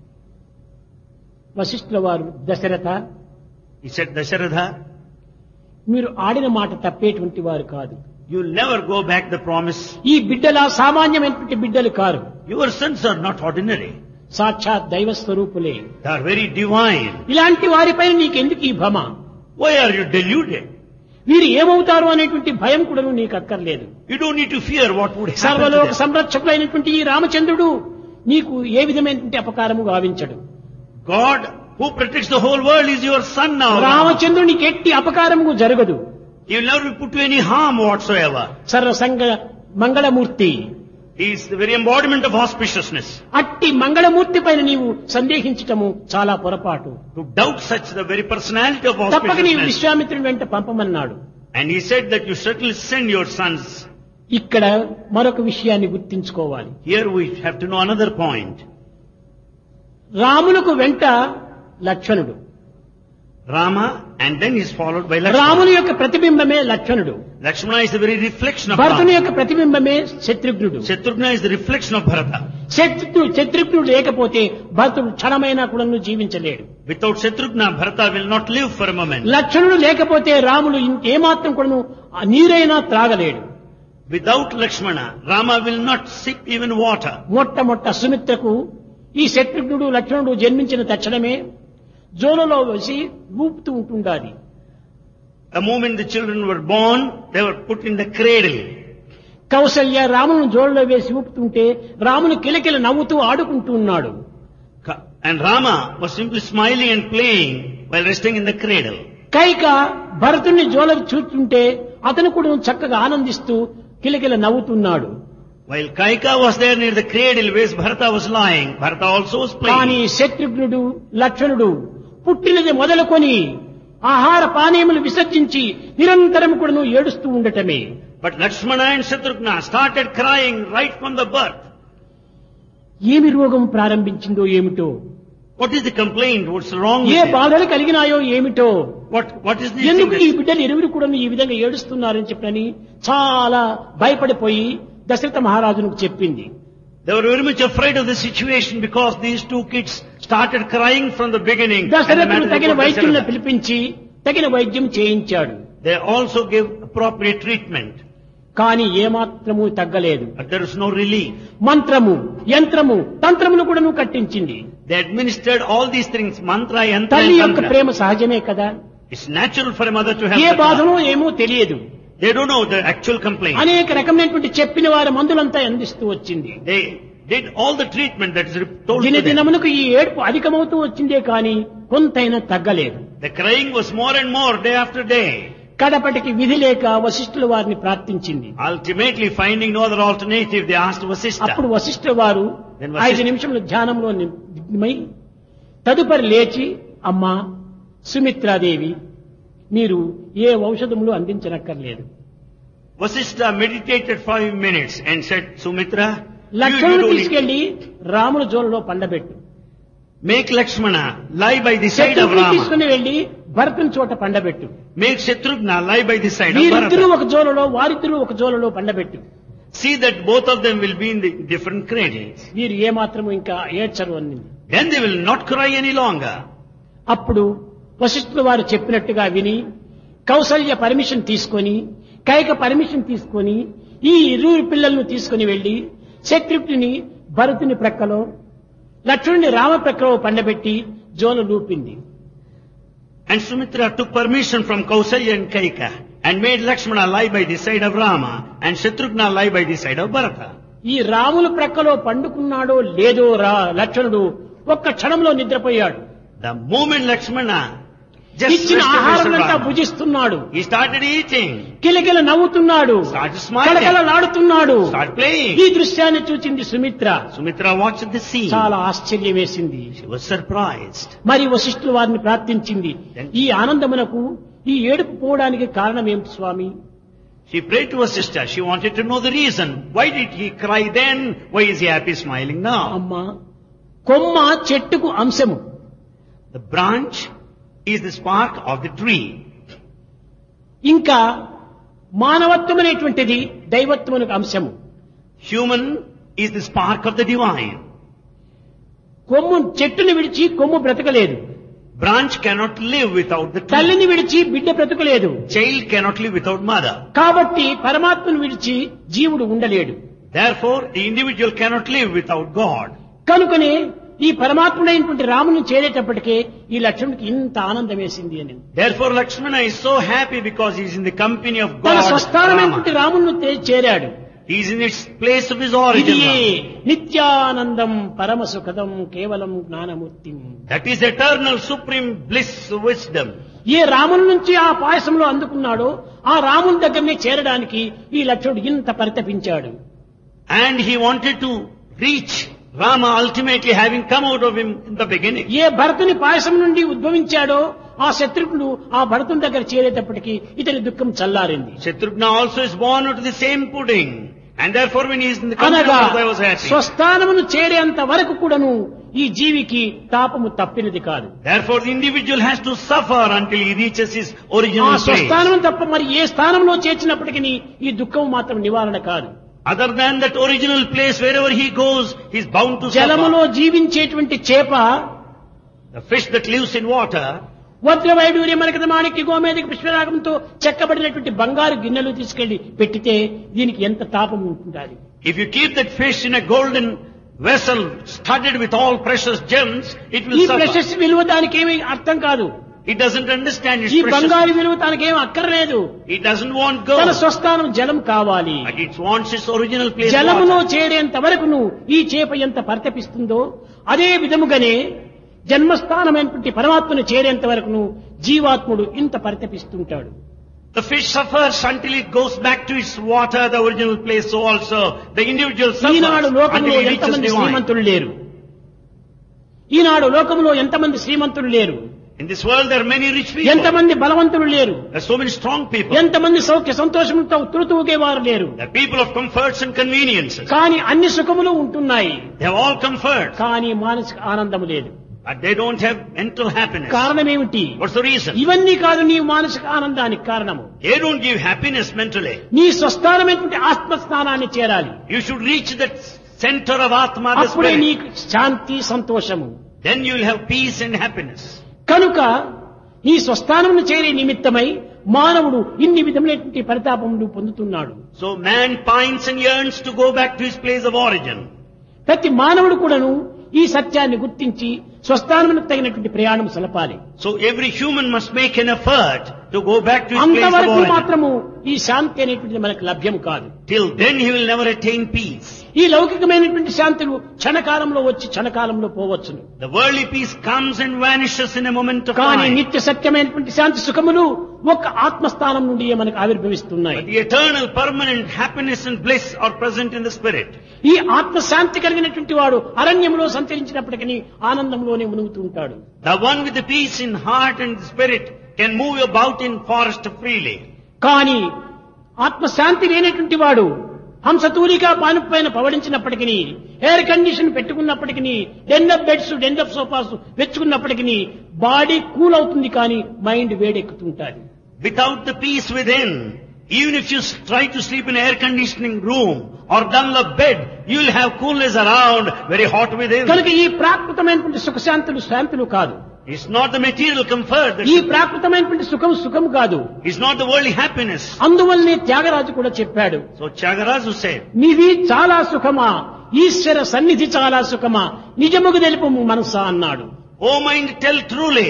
వశిష్ఠుల వారు దశరథ He said, Dasharatha, మీరు ఆడిన మాట తప్పేటువంటి వారు కాదు you'll never go back the promise. ఈ బిడ్డల సామాన్యమైనటువంటి బిడ్డలు కారు Your sons are not ordinary. సాక్షాత్ దైవ స్వరూపులే They are very divine. ఇలాంటి వారిపైన నీకెందుకు ఈ భమ Why are you deluded? వీరు ఏమవుతారు అనేటువంటి భయం కూడా నీకు అక్కర్లేదు You don't need to fear what would happen to సర్వలోక them. సంరక్షకులైనటువంటి ఈ రామచంద్రుడు నీకు ఏ విధమైనటువంటి అపకారము గావించడు God, who protects the whole world, is your son now. రామచంద్రునికి ఎట్టి అపకారము జరగదు He will never be put to any harm whatsoever. సర్వసంగ మంగళమూర్తి He is the very embodiment of auspiciousness. అట్టి మంగళమూర్తి పైన నీవు సందేహించటము చాలా పొరపాటు To doubt such the very personality of తప్పక నీవు auspiciousness. విశ్వామిత్రుని వెంట పంపమన్నాడు And he said that you certainly send your sons. ఇక్కడ మరొక విషయాన్ని గుర్తించుకోవాలి Here we have to know another point. రాములకు వెంట లక్షణుడు Rama and then he is followed by రాముని Lakshmana. యొక్క ప్రతిబింబమే లక్షణుడు Lakshmana is the very reflection of భరతుని Rama. యొక్క ప్రతిబింబమే శత్రుఘ్నుడు Shatrughna is the reflection of Bharata. శత్రు శత్రుఘ్నుడు లేకపోతే భరతుడు క్షణమైనా కూడా జీవించలేడు Without Shatrughna, Bharata will not live for a moment. లక్షణుడు లేకపోతే రాముడు ఇంకేమాత్రం కూడాను ఆ నీరైనా త్రాగలేడు Without Lakshmana, Rama will not sip even water. మొట్టమొట్ట సుమిత్రకు ఈ శత్రుఘ్నుడు లక్ష్మణుడు జన్మించిన తక్షణమే జోలలో వేసి ఊపుతూ ఉంటుండాలి The moment the children were born, they were put in the cradle. Kaushalya రామును జోలలో వేసి ఊపుతుంటే రామును కిలకిల నవ్వుతూ ఆడుకుంటూ ఉన్నాడు Ka- And Rama was simply smiling and playing while resting in the cradle. Kaika భరతుణ్ణి జోలకు చూస్తుంటే అతను కూడా చక్కగా ఆనందిస్తూ కిలకిల నవ్వుతున్నాడు While Kaika was there near the cradle where Bharata was lying, Bharata also was కానీ playing. శత్రుఘ్నుడు లక్షణుడు పుట్టినది మొదలుకొని ఆహార పానీయములు విసర్జించి నిరంతరం కూడాను ఏడుస్తూ ఉండటమే But Lakshmana and Shatrughna started crying right from the birth. ఏమి రోగం ప్రారంభించిందో ఏమిటో What is the complaint? What's wrong A with it? బాధలు కలిగినాయో ఏమిటో What, what is the ఎందుకు ఈ thing that- బిడ్డలు ఇరువురు కూడా ఈ విధంగా ఏడుస్తున్నారని చెప్పని చాలా భయపడిపోయి దశరథ మహారాజునికి చెప్పింది They were very much afraid of the situation because these two kids started crying from the beginning. And the దశరథుడు matter తగిన about వైద్యులను Dasharatha. పిలిపించి తగిన వైద్యం చేయించాడు They also gave appropriate treatment. కానీ ఏమాత్రము తగ్గలేదు But there is no relief. మంత్రము యంత్రము తంత్రములు కూడాను కట్టించింది They administered all these things, mantra, yantra, తల్లి and యొక్క tantra. ప్రేమ సహజమే కదా It's natural for a mother to have A that బాధనో love. ఏమో తెలియదు They don't know the actual complaint. అనేక రకమైనటువంటి చెప్పిన వారి మందులంతా అందిస్తూ వచ్చింది They did all the treatment that is told to them. దినదినమునకు ఈ ఏడుపు అధికమవుతూ వచ్చిందే కానీ కొంతైనా తగ్గలేదు The crying was more and more day after day. కడపటికి విధి లేక వశిష్ఠుల వారిని ప్రార్థించింది Ultimately, finding no other alternative, they asked Vasishtha. అప్పుడు వశిష్ఠుల వారు Then Vasishtha- ఐదు నిమిషముల ధ్యానంలో నిమగ్నమై తదుపరి లేచి అమ్మా సుమిత్రాదేవి మీరు ఏ ఔషధములు అందించనక్కర్లేదు Vasishtha meditated five minutes and said, Sumitra, you, you లక్ష్మణుడు don't need తీసుకెళ్లి రాముల జోలలో పండబెట్టు make Lakshmana lie by the side of శత్రువుని Rama. తీసుకుని వెళ్లి భరతుని చోట పండబెట్టు Make Shatrughna lie by the side of వీరిద్దరూ Bharata. ఒక జోలలో వారిద్దరూ ఒక జోలలో పండబెట్టు See that both of them will be in the different cradles. వీరు ఏమాత్రము ఇంకా ఏడ్చరు అన్నింది Then they will not cry any longer. అప్పుడు వశిష్ఠుల వారు చెప్పినట్టుగా విని కౌసల్య పర్మిషన్ తీసుకొని కైక పర్మిషన్ తీసుకొని ఈ ఇరువురు పిల్లలను తీసుకొని వెళ్లి శత్రుఘ్ని భరతుని ప్రక్కలో లక్ష్మణుని రామ ప్రక్కలో పండబెట్టి జోలు లూపింది And Sumitra took permission from Kausalya and Kaika and made Lakshmana lie by the side of Rama and Shatrughna lie by the side of Bharata. ఈ రాముల ప్రక్కలో పండుకున్నాడో లేదో రా లక్ష్మణుడు ఒక్క క్షణంలో నిద్రపోయాడు The moment Lakshmana just ఇచ్చిన rested ఆహారం అంతా Rama, భుజిస్తున్నాడు he started eating, కిలకిల నవ్వుతున్నాడు started smiling, కలకలలాడుతున్నాడు started ఈ playing. దృశ్యాన్ని చూచింది Sumitra Sumitra watched the scene. చాలా ఆశ్చర్యం వేసింది She was surprised. మరి వశిష్ఠులు వారిని ప్రార్థించింది ఈ ఆనందమునకు ఈ ఏడుపు పోవడానికి కారణం ఏమిటి స్వామి She prayed to her sister. She wanted to know the reason. Why did he cry then? Why is he happy smiling now? అమ్మా కొమ్మ చెట్టుకు అంశము The branch is the spark of the tree. ఇంకా మానవత్వం అనేటువంటిది దైవత్వమునకు అంశము Human is the spark of the divine. కొమ్ము చెట్టుని విడిచి కొమ్ము బ్రతకలేదు Branch cannot live without the tree. తల్లిని విడిచి బిడ్డ బ్రతకలేదు Child cannot live without mother. కాబట్టి పరమాత్మను విడిచి జీవుడు ఉండలేడు Therefore, the individual cannot live without God. కనుకనే ఈ పరమాత్ముడైనటువంటి రాముని చేరేటప్పటికే ఈ లక్ష్మణుడికి ఇంత ఆనందం వేసింది అని Therefore, Lakshmana is so happy because he is in the company of తన God. స్వస్థానమైనటువంటి Rama. రాముని తే- చేరాడు He is in its place of his ఇది origin. now. నిత్యానందం పరమ సుఖదం కేవలం Gnanamurthy That is eternal supreme bliss wisdom. ఏ రాముని నుంచి ఆ పాయసంలో అందుకున్నాడో ఆ రాముని దగ్గరనే చేరడానికి ఈ లక్ష్మణుడు ఇంత పరితపించాడు And he wanted to reach Rama ultimately having come out of him in the beginning. ఏ భరతుని పాయసం నుండి ఉద్భవించాడో ఆ శత్రుఘ్నుడు ఆ భరతుని దగ్గర చేరేటప్పటికి ఇతని దుఃఖం చల్లారింది Shatrughna also is born out of the same pudding. And therefore when he is in the company అనగా of I was happy. స్వస్థానమును చేరేంత వరకు కూడాను ఈ జీవికి తాపము తప్పినది కాదు Therefore the individual has to suffer until he reaches his ఆ original place. స్వస్థానం తప్ప మరి ఏ స్థానంలో చేర్చినప్పటికీ ఈ దుఃఖం మాత్రం నివారణ కాదు Other than that original place, wherever he goes, he is bound to జలములో suffer. జీవించేటువంటి చేప The fish that lives in water వజ్రవైడూర్య మనకద మాణిక్య గోమేదిక పుష్పరాగంతో చెక్కబడినటువంటి బంగారు గిన్నెలు తీసుకెళ్లి పెట్టితే దీనికి ఎంత తాపం ఉంటుండాలి If you keep that fish in a golden vessel studded with all precious gems, it ఈ will suffer. ప్రెషస్ విలువ దానికి ఏమీ అర్థం కాదు It doesn't understand its ఈ precious. బంగారు విలువ తనకేం అక్కర్లేదు It doesn't want తన gold. స్వస్థానం జలం కావాలి But it wants its original place. జలములో water. చేరేంత వరకును ఈ చేప ఎంత పరితపిస్తుందో అదే విధముగానే జన్మస్థానమైనటువంటి పరమాత్మను చేరేంత వరకును జీవాత్ముడు ఇంత పరితపిస్తుంటాడు The fish suffers until it goes back to its water, the original place. So also the individual Eenadu suffers లోకంలో until he reaches ఎంతమంది divine. శ్రీమంతులు లేరు ఈనాడు లోకంలో ఎంతమంది శ్రీమంతులు లేరు In this world there are many rich people. ఎంతమంది బలవంతులు లేరు There are so many strong people. ఎంతమంది సౌఖ్య సంతోషంతో తురుతూగేవారు లేరు There are people of comforts and conveniences. కానీ అన్ని సుఖములు ఉంటున్నాయి They have all comfort, కానీ మానసిక ఆనందం లేదు but they don't have mental happiness. కారణం ఏమిటి What's the reason? ఇవన్నీ కాదు నీ మానసిక ఆనందానికి కారణము They don't give happiness mentally. నీ స్వస్థానమైనటువంటి ఆత్మస్థానాన్ని చేరాలి You should reach that center of Atma, the అప్పుడే spirit. నీకు శాంతి సంతోషము Then you will have peace and happiness. కనుక నీ స్వస్థానమును చేరే నిమిత్తమై మానవుడు ఇన్ని విధములైనటువంటి పరితాపములు పొందుతున్నాడు So man pines and yearns to go back to his place of origin. ప్రతి మానవుడు కూడాను ఈ సత్యాన్ని గుర్తించి స్వస్థానమునకు తగినటువంటి ప్రయాణం సలపాలి So every human must make an effort to go back to his place of అంతవరకు origin. మాత్రము ఈ శాంతి అనేటువంటిది మనకు లభ్యం కాదు Till then he will never attain peace. ఈ లౌకికమైనటువంటి శాంతులు క్షణకాలంలో వచ్చి క్షణకాలంలో పోవచ్చును The worldly peace comes and vanishes in a moment of కానీ time. నిత్య సత్యమైనటువంటి శాంతి సుఖములు ఒక ఆత్మస్థానం నుండి మనకు ఆవిర్భవిస్తున్నాయి But the eternal, permanent happiness and bliss are present in the spirit. ఈ ఆత్మశాంతి కలిగినటువంటి వాడు అరణ్యంలో సంచరించినప్పటికీ ఆనందంలోనే మునుగుతూ ఉంటాడు The one with the peace in heart and spirit can move about in forest freely. కానీ ఆత్మశాంతి లేనటువంటి వాడు హంసతూరిగా పాను పైన పవడించినప్పటికీ ఎయిర్ కండిషన్ పెట్టుకున్నప్పటికీ డెండప్ బెడ్స్ డెండప్ సోఫాస్ వెచ్చుకున్నప్పటికీ బాడీ కూల్ అవుతుంది కానీ మైండ్ వేడెక్కుతుంటాది Without the peace within, even if you s- try to sleep in air conditioning room or Dunlop bed, you will have coolness around, very hot within. కనుక ఈ ప్రాకృతమైనటువంటి సుఖశాంతులు శాంతులు కాదు It's not the material comfort, ఈ that's, ప్రాకృతమైనటువంటి సుఖం సుఖం కాదు it's not the worldly happiness. అందువల్లనే త్యాగరాజు కూడా చెప్పాడు So Chagarazu said, నీది చాలా సుఖమా ఈశ్వర సన్నిధి చాలా సుఖమా నిజముగు తెలుపు మనసా అన్నాడు O mind, tell truly,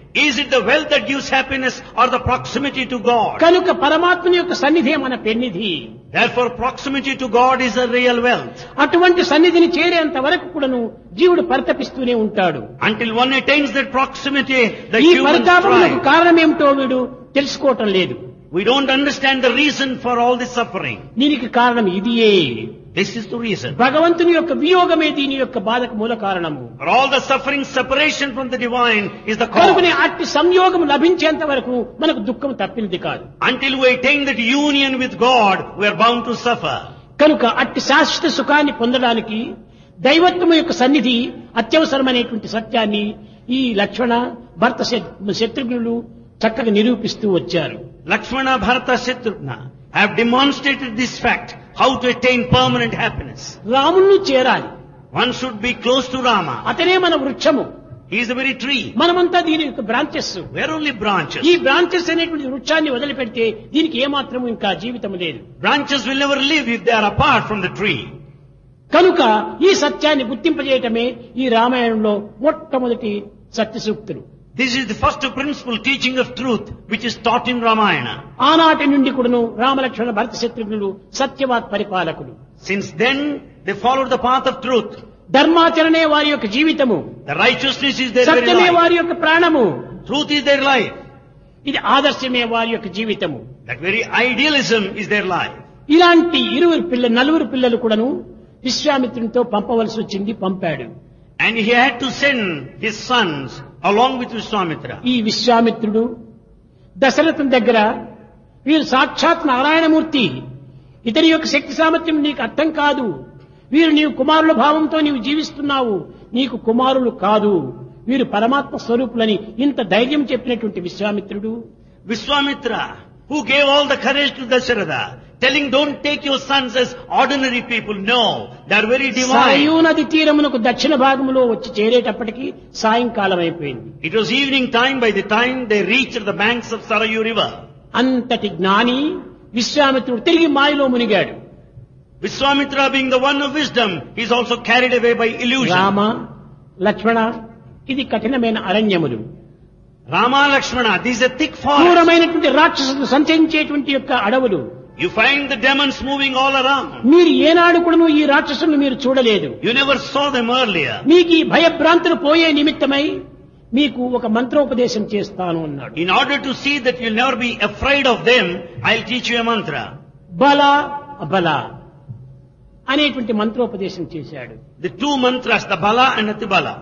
Is it the wealth that gives happiness or the proximity to God? కనుక పరమాత్మని యొక్క సన్నిధే మన పెన్నిధి Therefore, proximity to God is a real wealth. అటువంటి సన్నిధిని చేరేంత వరకు కూడాను జీవుడు పరితపిస్తూనే ఉంటాడు Until one attains that proximity, the ఈ human పరితాపములకు strive. కారణం ఏమిటో వీడు తెలుసుకోవటం లేదు We don't understand the reason for all this suffering. దీనికి కారణం ఇదియే This is the reason. భగవంతుని యొక్క వియోగమే దీని యొక్క బాధకు మూల కారణము For all the suffering, separation from the divine is the కనుకనే cause. అట్టి సంయోగం లభించేంత వరకు మనకు దుఃఖం తప్పినది కాదు Until we attain that union with God, we are bound to suffer. కనుక అట్టి శాశ్వత సుఖాన్ని పొందడానికి దైవత్వము యొక్క సన్నిధి అత్యవసరమైనటువంటి సత్యాన్ని ఈ లక్ష్మణ భర్త శత్- శత్రుఘ్నులు చక్కగా నిరూపిస్తూ వచ్చారు Lakshmana, Bharata, Shatrugna have demonstrated this fact, how to attain permanent happiness. రాముణ్ణి చేరాలి One should be close to Rama. అతనే మన వృక్షము He is the very tree. మనమంతా దీని యొక్క branches We are only branches. ఈ బ్రాంచెస్ అనేటువంటి వృక్షాన్ని వదిలిపెడితే దీనికి ఏమాత్రము ఇంకా జీవితం లేదు Branches will never live if they are apart from the tree. కనుక ఈ సత్యాన్ని గుర్తింపజేయటమే ఈ రామాయణంలో మొట్టమొదటి సత్య సూక్తులు This is the first principle teaching of truth which is taught in Ramayana. ఆనాటి నుండి కూడాను రామలక్ష్మణ భరత శత్రుఘ్నులు సత్యవాక్ పరిపాలకులు Since then, they followed the path of truth. ధర్మాచరణే వారి యొక్క జీవితము The righteousness is their very సత్యమే life. వారి యొక్క ప్రాణము Truth is their life. ఇది ఆదర్శమే వారి యొక్క జీవితము That very idealism is their life. ఇలాంటి ఇరువురు పిల్ల నలుగురు పిల్లలు కూడాను విశ్వామిత్రునితో పంపవలసి వచ్చింది పంపాడు And he had to send his sons along with Vishwamitra. ఈ విశ్వామిత్రుడు దశరథుని దగ్గర వీరు సాక్షాత్ నారాయణమూర్తి ఇతని యొక్క శక్తి సామర్థ్యం నీకు అర్థం కాదు వీరు నీవు కుమారుల భావంతో నీవు జీవిస్తున్నావు నీకు కుమారులు కాదు వీరు పరమాత్మ స్వరూపులని ఇంత ధైర్యం చెప్పినటువంటి విశ్వామిత్రుడు Vishwamitra, who gave all the courage to Dasharatha, telling don't take your sons as ordinary people. No, they are very సాయూ divine. నది తీరమునకు దక్షిణ భాగములో వచ్చి చేరేటప్పటికి సాయంకాలం అయిపోయింది It was evening time by the time they reached the banks of Sarayu river. అంతటి జ్ఞాని విశ్వామిత్రుడు తిరిగి మాయలో మునిగాడు Vishwamitra being the one of wisdom, he is also carried away by illusion. Rama లక్ష్మణ ఇది కఠినమైన అరణ్యములు Rama Lakshmana, this is a thick forest. క్రూరమైనటువంటి రాక్షసులు సంచరించేటువంటి యొక్క అడవులు You find the demons moving all around. మీరు ఏనాడు కూడా ఈ రాక్షసులను మీరు చూడలేదు You never saw them earlier. మీకు ఈ భయభ్రాంతులు పోయే నిమిత్తమై మీకు ఒక మంత్రోపదేశం చేస్తాను అన్నాడు In order to see that you'll never be afraid of them, I'll teach you a mantra. బల అబల అనేటువంటి మంత్రోపదేశం చేశాడు The two mantras, the Bala and Atibala.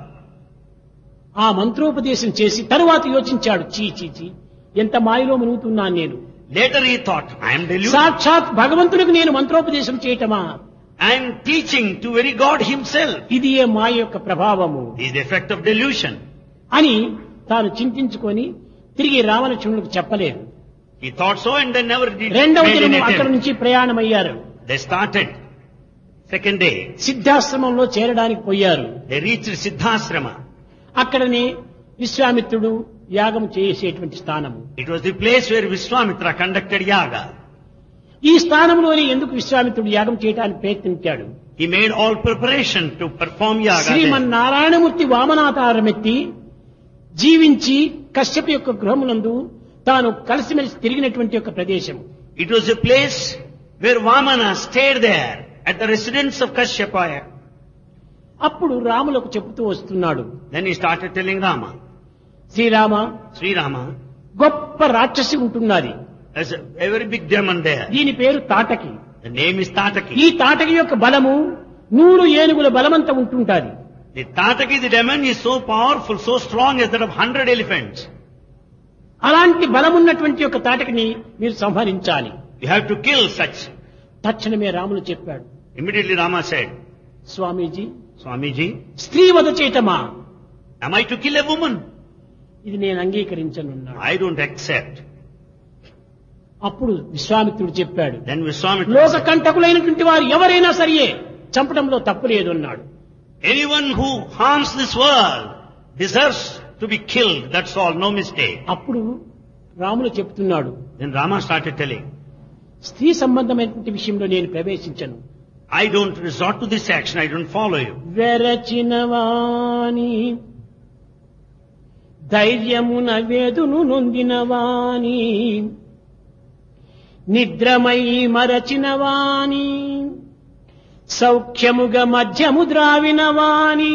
ఆ మంత్రోపదేశం చేసి తరువాత యోచించాడు చీ చీ చీ ఎంత మాయలో మునుగుతున్నాను నేను Later he thought, I am deluded. సాక్షాత్ భగవంతునికి నేను మంత్రోపదేశం చేయటమా I am teaching to very God himself. ఇది ఏ మాయ యొక్క ప్రభావము This is the effect of delusion. అని తాను చింతించుకొని తిరిగి రామలక్ష్మణులకు చెప్పలేదు He thought so and then never did రెండవ made an దినము అక్కడి attempt. నుంచి ప్రయాణమయ్యారు They started. Second day, సిద్ధాశ్రమంలో చేరడానికి పోయారు they reached Siddhasrama. అక్కడనే విశ్వామిత్రుడు యాగం చేసేటువంటి స్థానము It was the place where Vishwamitra conducted yaga. ఈ స్థానంలోనే ఎందుకు విశ్వామిత్రుడు యాగం చేయడానికి ప్రయత్నించాడు He made all preparation to perform yaga. there. శ్రీమన్నారాయణమూర్తి వామనావతారమెత్తి జీవించి కశ్యప యొక్క గృహమునందు తాను కలిసిమెలిసి తిరిగినటువంటి యొక్క ప్రదేశం It was a place where Vamana stayed there at the residence of Kashyapa. అప్పుడు రాములకు చెబుతూ వస్తున్నాడు Then he started telling Rama, Srirama Sri Rama, గొప్ప రాక్షసి ఉంటున్నది there's a, a very big demon there. దీని పేరు తాటకి The name is ఈ Tataki. తాటకి యొక్క బలము నూరు ఏనుగుల బలమంతా ఉంటుంటాది The Tataki, the demon, is so powerful, so strong as that of hundred elephants. అలాంటి బలమున్నటువంటి యొక్క తాటకిని మీరు సంహరించాలి You have to kill such. తక్షణమే రాములు చెప్పాడు Immediately Rama said, స్వామీజీ Swamiji, స్త్రీ వధ చేయటమా am I to kill a woman? ఇది నేను అంగీకరించనున్నాడు I don't accept. అప్పుడు విశ్వామిత్రుడు చెప్పాడు Then Vishwamitra లోక said, కంటకులైనటువంటి వారు ఎవరైనా సరియే చంపడంలో తప్పు లేదు అన్నాడు anyone who harms this world deserves to be killed. That's all, no mistake. అప్పుడు రాములు చెప్తున్నాడు Then Rama started telling, స్త్రీ సంబంధమైనటువంటి విషయంలో నేను ప్రవేశించను I don't resort to this action, I don't follow you. వెరచినవాణి ధైర్యమున వేదును నొందినవాని నిద్రమై మరచినవాని సౌఖ్యముగా మధ్యము ద్రావినవాని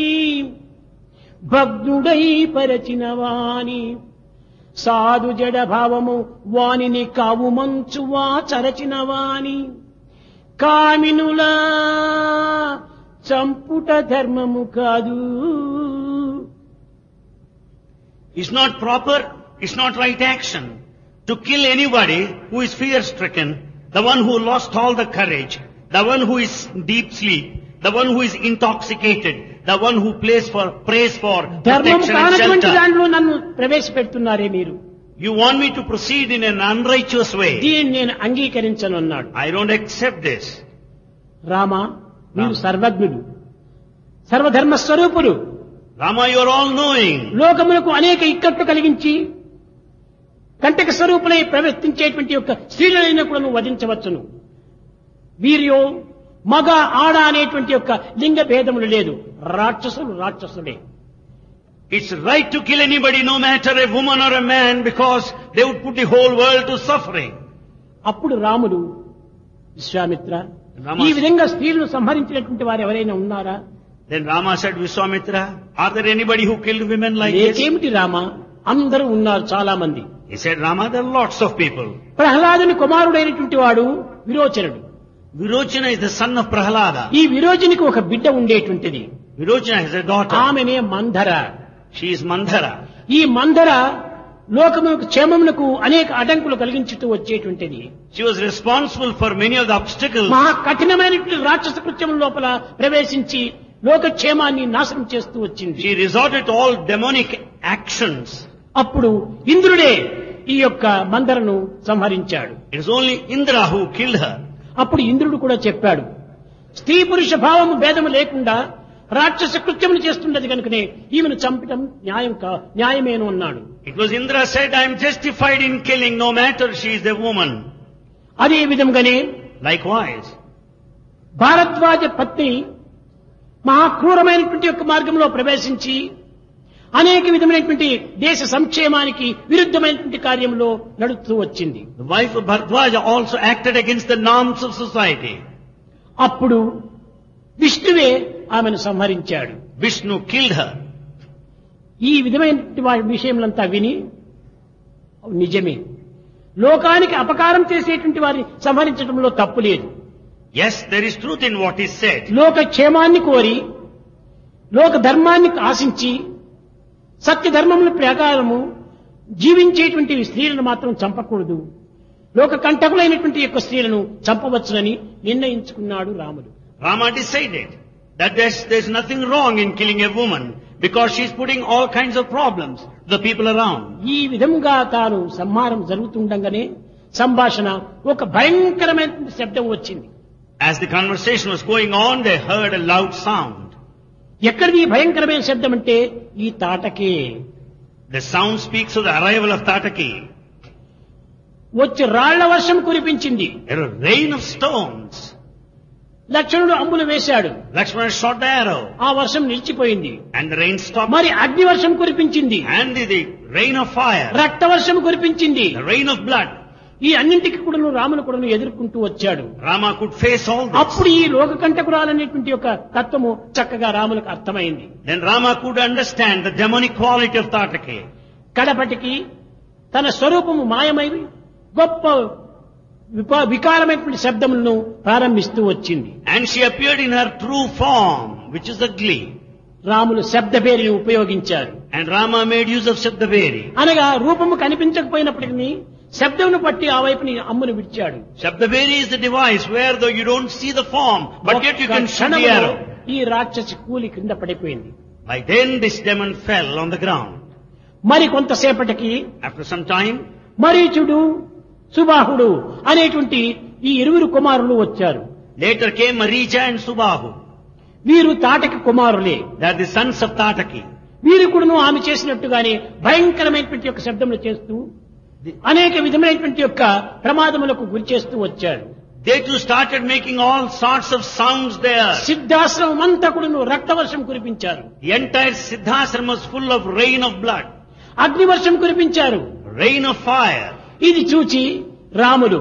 భగ్నుడై పరచినవాని సాధు జడ భావము వానిని కావు మంచు వాచరచిన వాని కామినులా చంపుట ధర్మము కాదు It's not proper, it's not right action to kill anybody who is fear stricken, the one who lost all the courage, the one who is in deep sleep, the one who is intoxicated, the one who plays for, prays for ధర్మం protection and కానటువంటి shelter. దాంట్లో నన్ను ప్రవేశపెడుతున్నారే మీరు You want me to proceed in an unrighteous way. దీన్ని నేను అంగీకరించను అన్నాడు I don't accept this. Rama మీరు రామ. సర్వజ్ఞుడు సర్వధర్మ స్వరూపుడు Rama, you are all knowing. లోకములకు అనేక ఇక్కట్లు కలిగించి కంటక స్వరూపులై ప్రవర్తించేటువంటి యొక్క స్త్రీలైన కూడా నువ్వు వధించవచ్చును వీరియో మగ ఆడ అనేటువంటి యొక్క లింగ భేదములు లేదు రాక్షసులు రాక్షసులే It's right to kill anybody, no matter a woman or a man, because they would put the whole world to suffering. అప్పుడు రాముడు విశ్వామిత్ర రామ. ఈ విధంగా స్త్రీలను సంహరించినటువంటి వారు ఎవరైనా ఉన్నారా Then Rama said, Vishwamitra, are there anybody who killed women like this? లేకేమిటి Rama అందరూ ఉన్నారు చాలా మంది He said, Rama, there are lots of people. ప్రహ్లాదుని కుమారుడైనటువంటి వాడు విరోచనుడు Virochana is the son of Prahalada. ఈ విరోచనికి ఒక బిడ్డ ఉండేటువంటిది Virochana has a daughter. ఆమెనే మంధర She is Mandhara. ఈ మందర లోకములకు క్షేమమునకు అనేక అడ్డంకులు కలిగించుతూ వచ్చేటువంటిది She was responsible for many of the obstacles. మహా కఠినమైనటువంటి రాక్షస కృత్యం లోపల ప్రవేశించి లోకక్షేమాన్ని నాశనం చేస్తూ వచ్చింది She resorted to all demonic actions. అప్పుడు ఇంద్రుడే ఈ యొక్క మందరను సంహరించాడు It is only Indra who killed her. అప్పుడు ఇంద్రుడు కూడా చెప్పాడు స్త్రీ పురుష భావము భేదము లేకుండా రాక్షస కృత్యములు చేస్తున్నది కనుకనే ఈమెను చంపటం న్యాయం కా న్యాయమేను అన్నాడు It was Indra said, I am justified in killing no matter she is a woman. అదే విధంగానే Likewise, భారద్వాజ పత్ని మహాక్రూరమైనటువంటి యొక్క మార్గంలో ప్రవేశించి అనేక విధమైనటువంటి దేశ సంక్షేమానికి విరుద్ధమైనటువంటి కార్యంలో నడుస్తూ వచ్చింది the wife of Bharadwaja also acted against the norms of society. అప్పుడు విష్ణువే ఆమెను సంహరించాడు Vishnu killed her. ఈ విధమైనటువంటి వారి విషయములంతా విని "అవును, నిజమే లోకానికి అపకారం చేసేటువంటి వారిని సంహరించడంలో తప్పు లేదు Yes, there is truth in what is said. లోక క్షేమాన్ని కోరి లోక ధర్మాన్ని ఆశించి సత్య ధర్మముల ప్రకారము జీవించేటువంటి స్త్రీలను మాత్రం చంపకూడదు లోక కంటకులైనటువంటి యొక్క స్త్రీలను చంపవచ్చునని నిర్ణయించుకున్నాడు రాముడు Rama decided that there's, there's nothing wrong in killing a woman because she's putting all kinds of problems to the people around. ఈ విధంగా తాను సంహారం జరుగుతుండగానే సంభాషణ ఒక భయంకరమైనటువంటి శబ్దం వచ్చింది As the conversation was going on, they heard a loud sound. ఎక్కడిది ఈ భయంకరమైన శబ్దం అంటే ఈ తాటకే The sound speaks of the arrival of Tataki. వచ్చి రాళ్ల వర్షం కురిపించింది There was rain of stones. లక్ష్మణుడు అంబులు వేశాడు Lakshmana shot the arrow ఆ వర్షం నిలిచిపోయింది and the rain stopped. మరి అగ్ని వర్షం కురిపించింది And the, the rain of fire, రక్త వర్షం కురిపించింది the rain of blood. ఈ అన్నింటికి కూడాను రాములు కూడాను ఎదుర్కొంటూ వచ్చాడు Rama could face all this. అప్పుడు ఈ లోక కంటకురాలనేటువంటి యొక్క తత్వము చక్కగా రాములకు అర్థమైంది Then Rama could understand the demonic quality of Tataki. కడపటికి తన స్వరూపము మాయమై గొప్ప విపా- వికారమైనటువంటి శబ్దములను ప్రారంభిస్తూ వచ్చింది And she appeared in her true form, which is ugly. Ramulu శబ్దభేరిని ఉపయోగించారు And Rama made use of Shabdaveri. అనగా రూపము కనిపించకపోయినప్పటికీ శబ్దమును బట్టి ఆ వైపుని అమ్మును విడిచాడు Shabdaveri is the device where though you don't see the form, but yet you ఒక్క can shoot the క్షణములో arrow. ఈ రాక్షసి కూలి కింద పడిపోయింది By then this demon fell on the ground. మరి కొంతసేపటికి After some time, మరీచుడు సుబాహుడు అనేటువంటి ఈ ఇరువురు కుమారులు వచ్చారు later came Maricha and Subahu. వీరు తాటకి కుమారులే They are the sons of Tataki. వీరు కూడాను ఆమె చేసినట్టుగానే భయంకరమైనటువంటి యొక్క శబ్దములు చేస్తూ అనేక విధమైనటువంటి యొక్క ప్రమాదములకు గురి చేస్తూ వచ్చారు They too started making all sorts of sounds there. సిద్ధాశ్రమం అంతా కూడాను రక్తవర్షం కురిపించారు The entire Siddhashram was full of rain of blood. అగ్నివర్షం కురిపించారు Rain of fire. ఇది చూచి రాముడు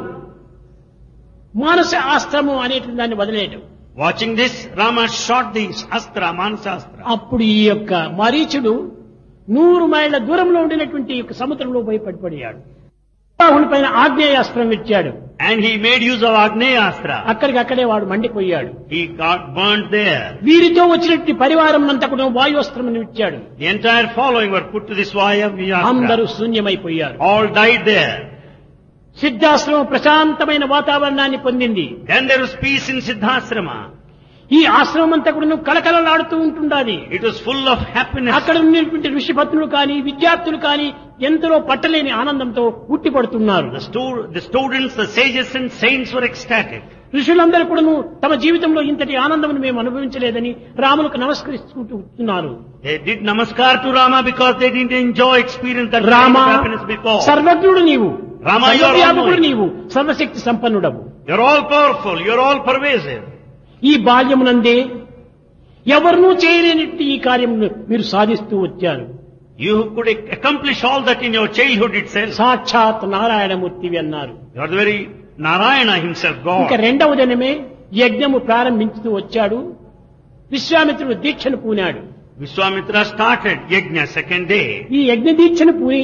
మానస ఆస్త్రము అనేటువంటి దాన్ని వదిలేయడం Watching this, Rama shot the Astra, Manasastra. అప్పుడు ఈ యొక్క మరీచుడు నూరు మైళ్ళ దూరంలో ఉండినటువంటి ఈ యొక్క సముద్రంలో పోయి పడిపడియాడు రాహుని పైన ఆగ్నేయాస్త్రం ఇచ్చాడు And he made use of Agneya Astra. అక్కడికక్కడే వాడు మండిపోయాడు He got burnt there. వీరితో వచ్చినటువంటి పరివారం అంతా కూడా వాయువస్త్రం ఇచ్చాడు The entire following were put to this Vaya అందరూ Vyastra. శూన్యమైపోయారు All died there. సిద్ధాశ్రమం ప్రశాంతమైన వాతావరణాన్ని పొందింది Then there was peace in Siddhasrama. ఈ ఆశ్రమం అంతా కూడా కలకలలాడుతూ ఉంటుండాలి It was full of happiness. అక్కడ ఉన్నటువంటి ఋషిపత్నులు కానీ విద్యార్థులు కానీ ఎంతలో పట్టలేని ఆనందంతో ఉట్టిపడుతున్నారు The, stu- the students, the sages and saints were ecstatic. ఋషులందరూ కూడాను తమ జీవితంలో ఇంతటి ఆనందం మేము అనుభవించలేదని రాములకు నమస్కరిస్తున్నారు They did namaskar to Rama because they didn't enjoy experience that Rama kind of happiness before. సర్వజ్ఞుడు నీవు రామ, you are సర్వవ్యాపకుడు all-knowing. నీవు సర్వశక్తి సంపన్నుడవు You're all powerful. You're all pervasive. ఈ బాల్యమునందే ఎవరినూ చేయలేనట్టు ఈ కార్యం మీరు సాధిస్తూ వచ్చారు You could ac- accomplish all that in your childhood itself. సాక్షాత్ నారాయణమూర్తివి అన్నారు You are the very Narayana himself, ఇంకా God. రెండవ దినమే యజ్ఞము ప్రారంభించుతూ వచ్చాడు విశ్వామిత్రుడు దీక్షను పూనాడు Vishwamitra started yajna second day. ఈ యజ్ఞ దీక్షను పూని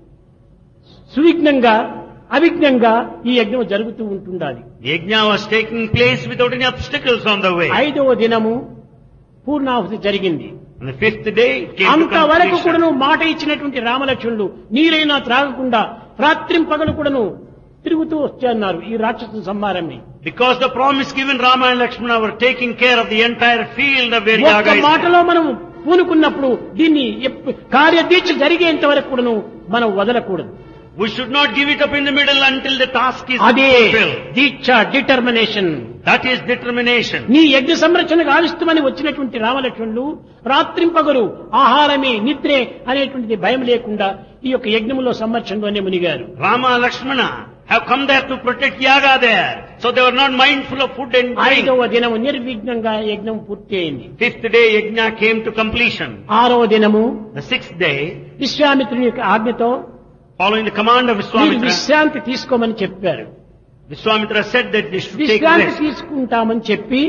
సువిఘ్నంగా అవిఘ్నంగా ఈ యజ్ఞం జరుగుతూ ఉంటుండాలి Yajna was taking place without any obstacles on the way. ఐదవ దినము పూర్ణాహుతి జరిగింది On the fifth day, it came to అంతవరకు కూడాను completion. మాట ఇచ్చినటువంటి రామలక్ష్మణుడు నీరైనా త్రాగకుండా రాత్రిం పగలు కూడాను తిరుగుతూ వచ్చన్నారు ఈ రాక్షసు సంహారాన్ని Because the promise given Rama and Lakshmana were taking care of the entire field of where ఒక్క Yaga is. మాటలో మనం పూనుకున్నప్పుడు దీన్ని ఎప్ప- కార్యదీక్ష జరిగేంత వరకు కూడాను మనం వదలకూడదు We should not give it up in the middle until the task is అదే fulfilled. దీక్ష డిటర్మినేషన్ That is determination. నీ యజ్ఞ సంరక్షణకు ఆవిస్తమని వచ్చినటువంటి రామలక్ష్మణులు రాత్రింపగలు ఆహారమే నిద్రే అనేటువంటిది భయం లేకుండా ఈ యొక్క యజ్ఞములో సంరక్షణలోనే మునిగారు Rama Lakshmana have come there to protect Yaga there. So they were not mindful of food and drink. ఐదవ దినము నిర్విఘ్నంగా యజ్ఞం పూర్తి అయింది Fifth day, Yajna came to completion. ఆరవ దినము The sixth day, విశ్వామిత్రుని యొక్క ఆజ్ఞతో following the command of మీరు Vishwamitra, విశ్రాంతి తీసుకోమని చెప్పారు Vishwamitra said that they should take విశ్రాంతి rest. తీసుకుంటామని చెప్పి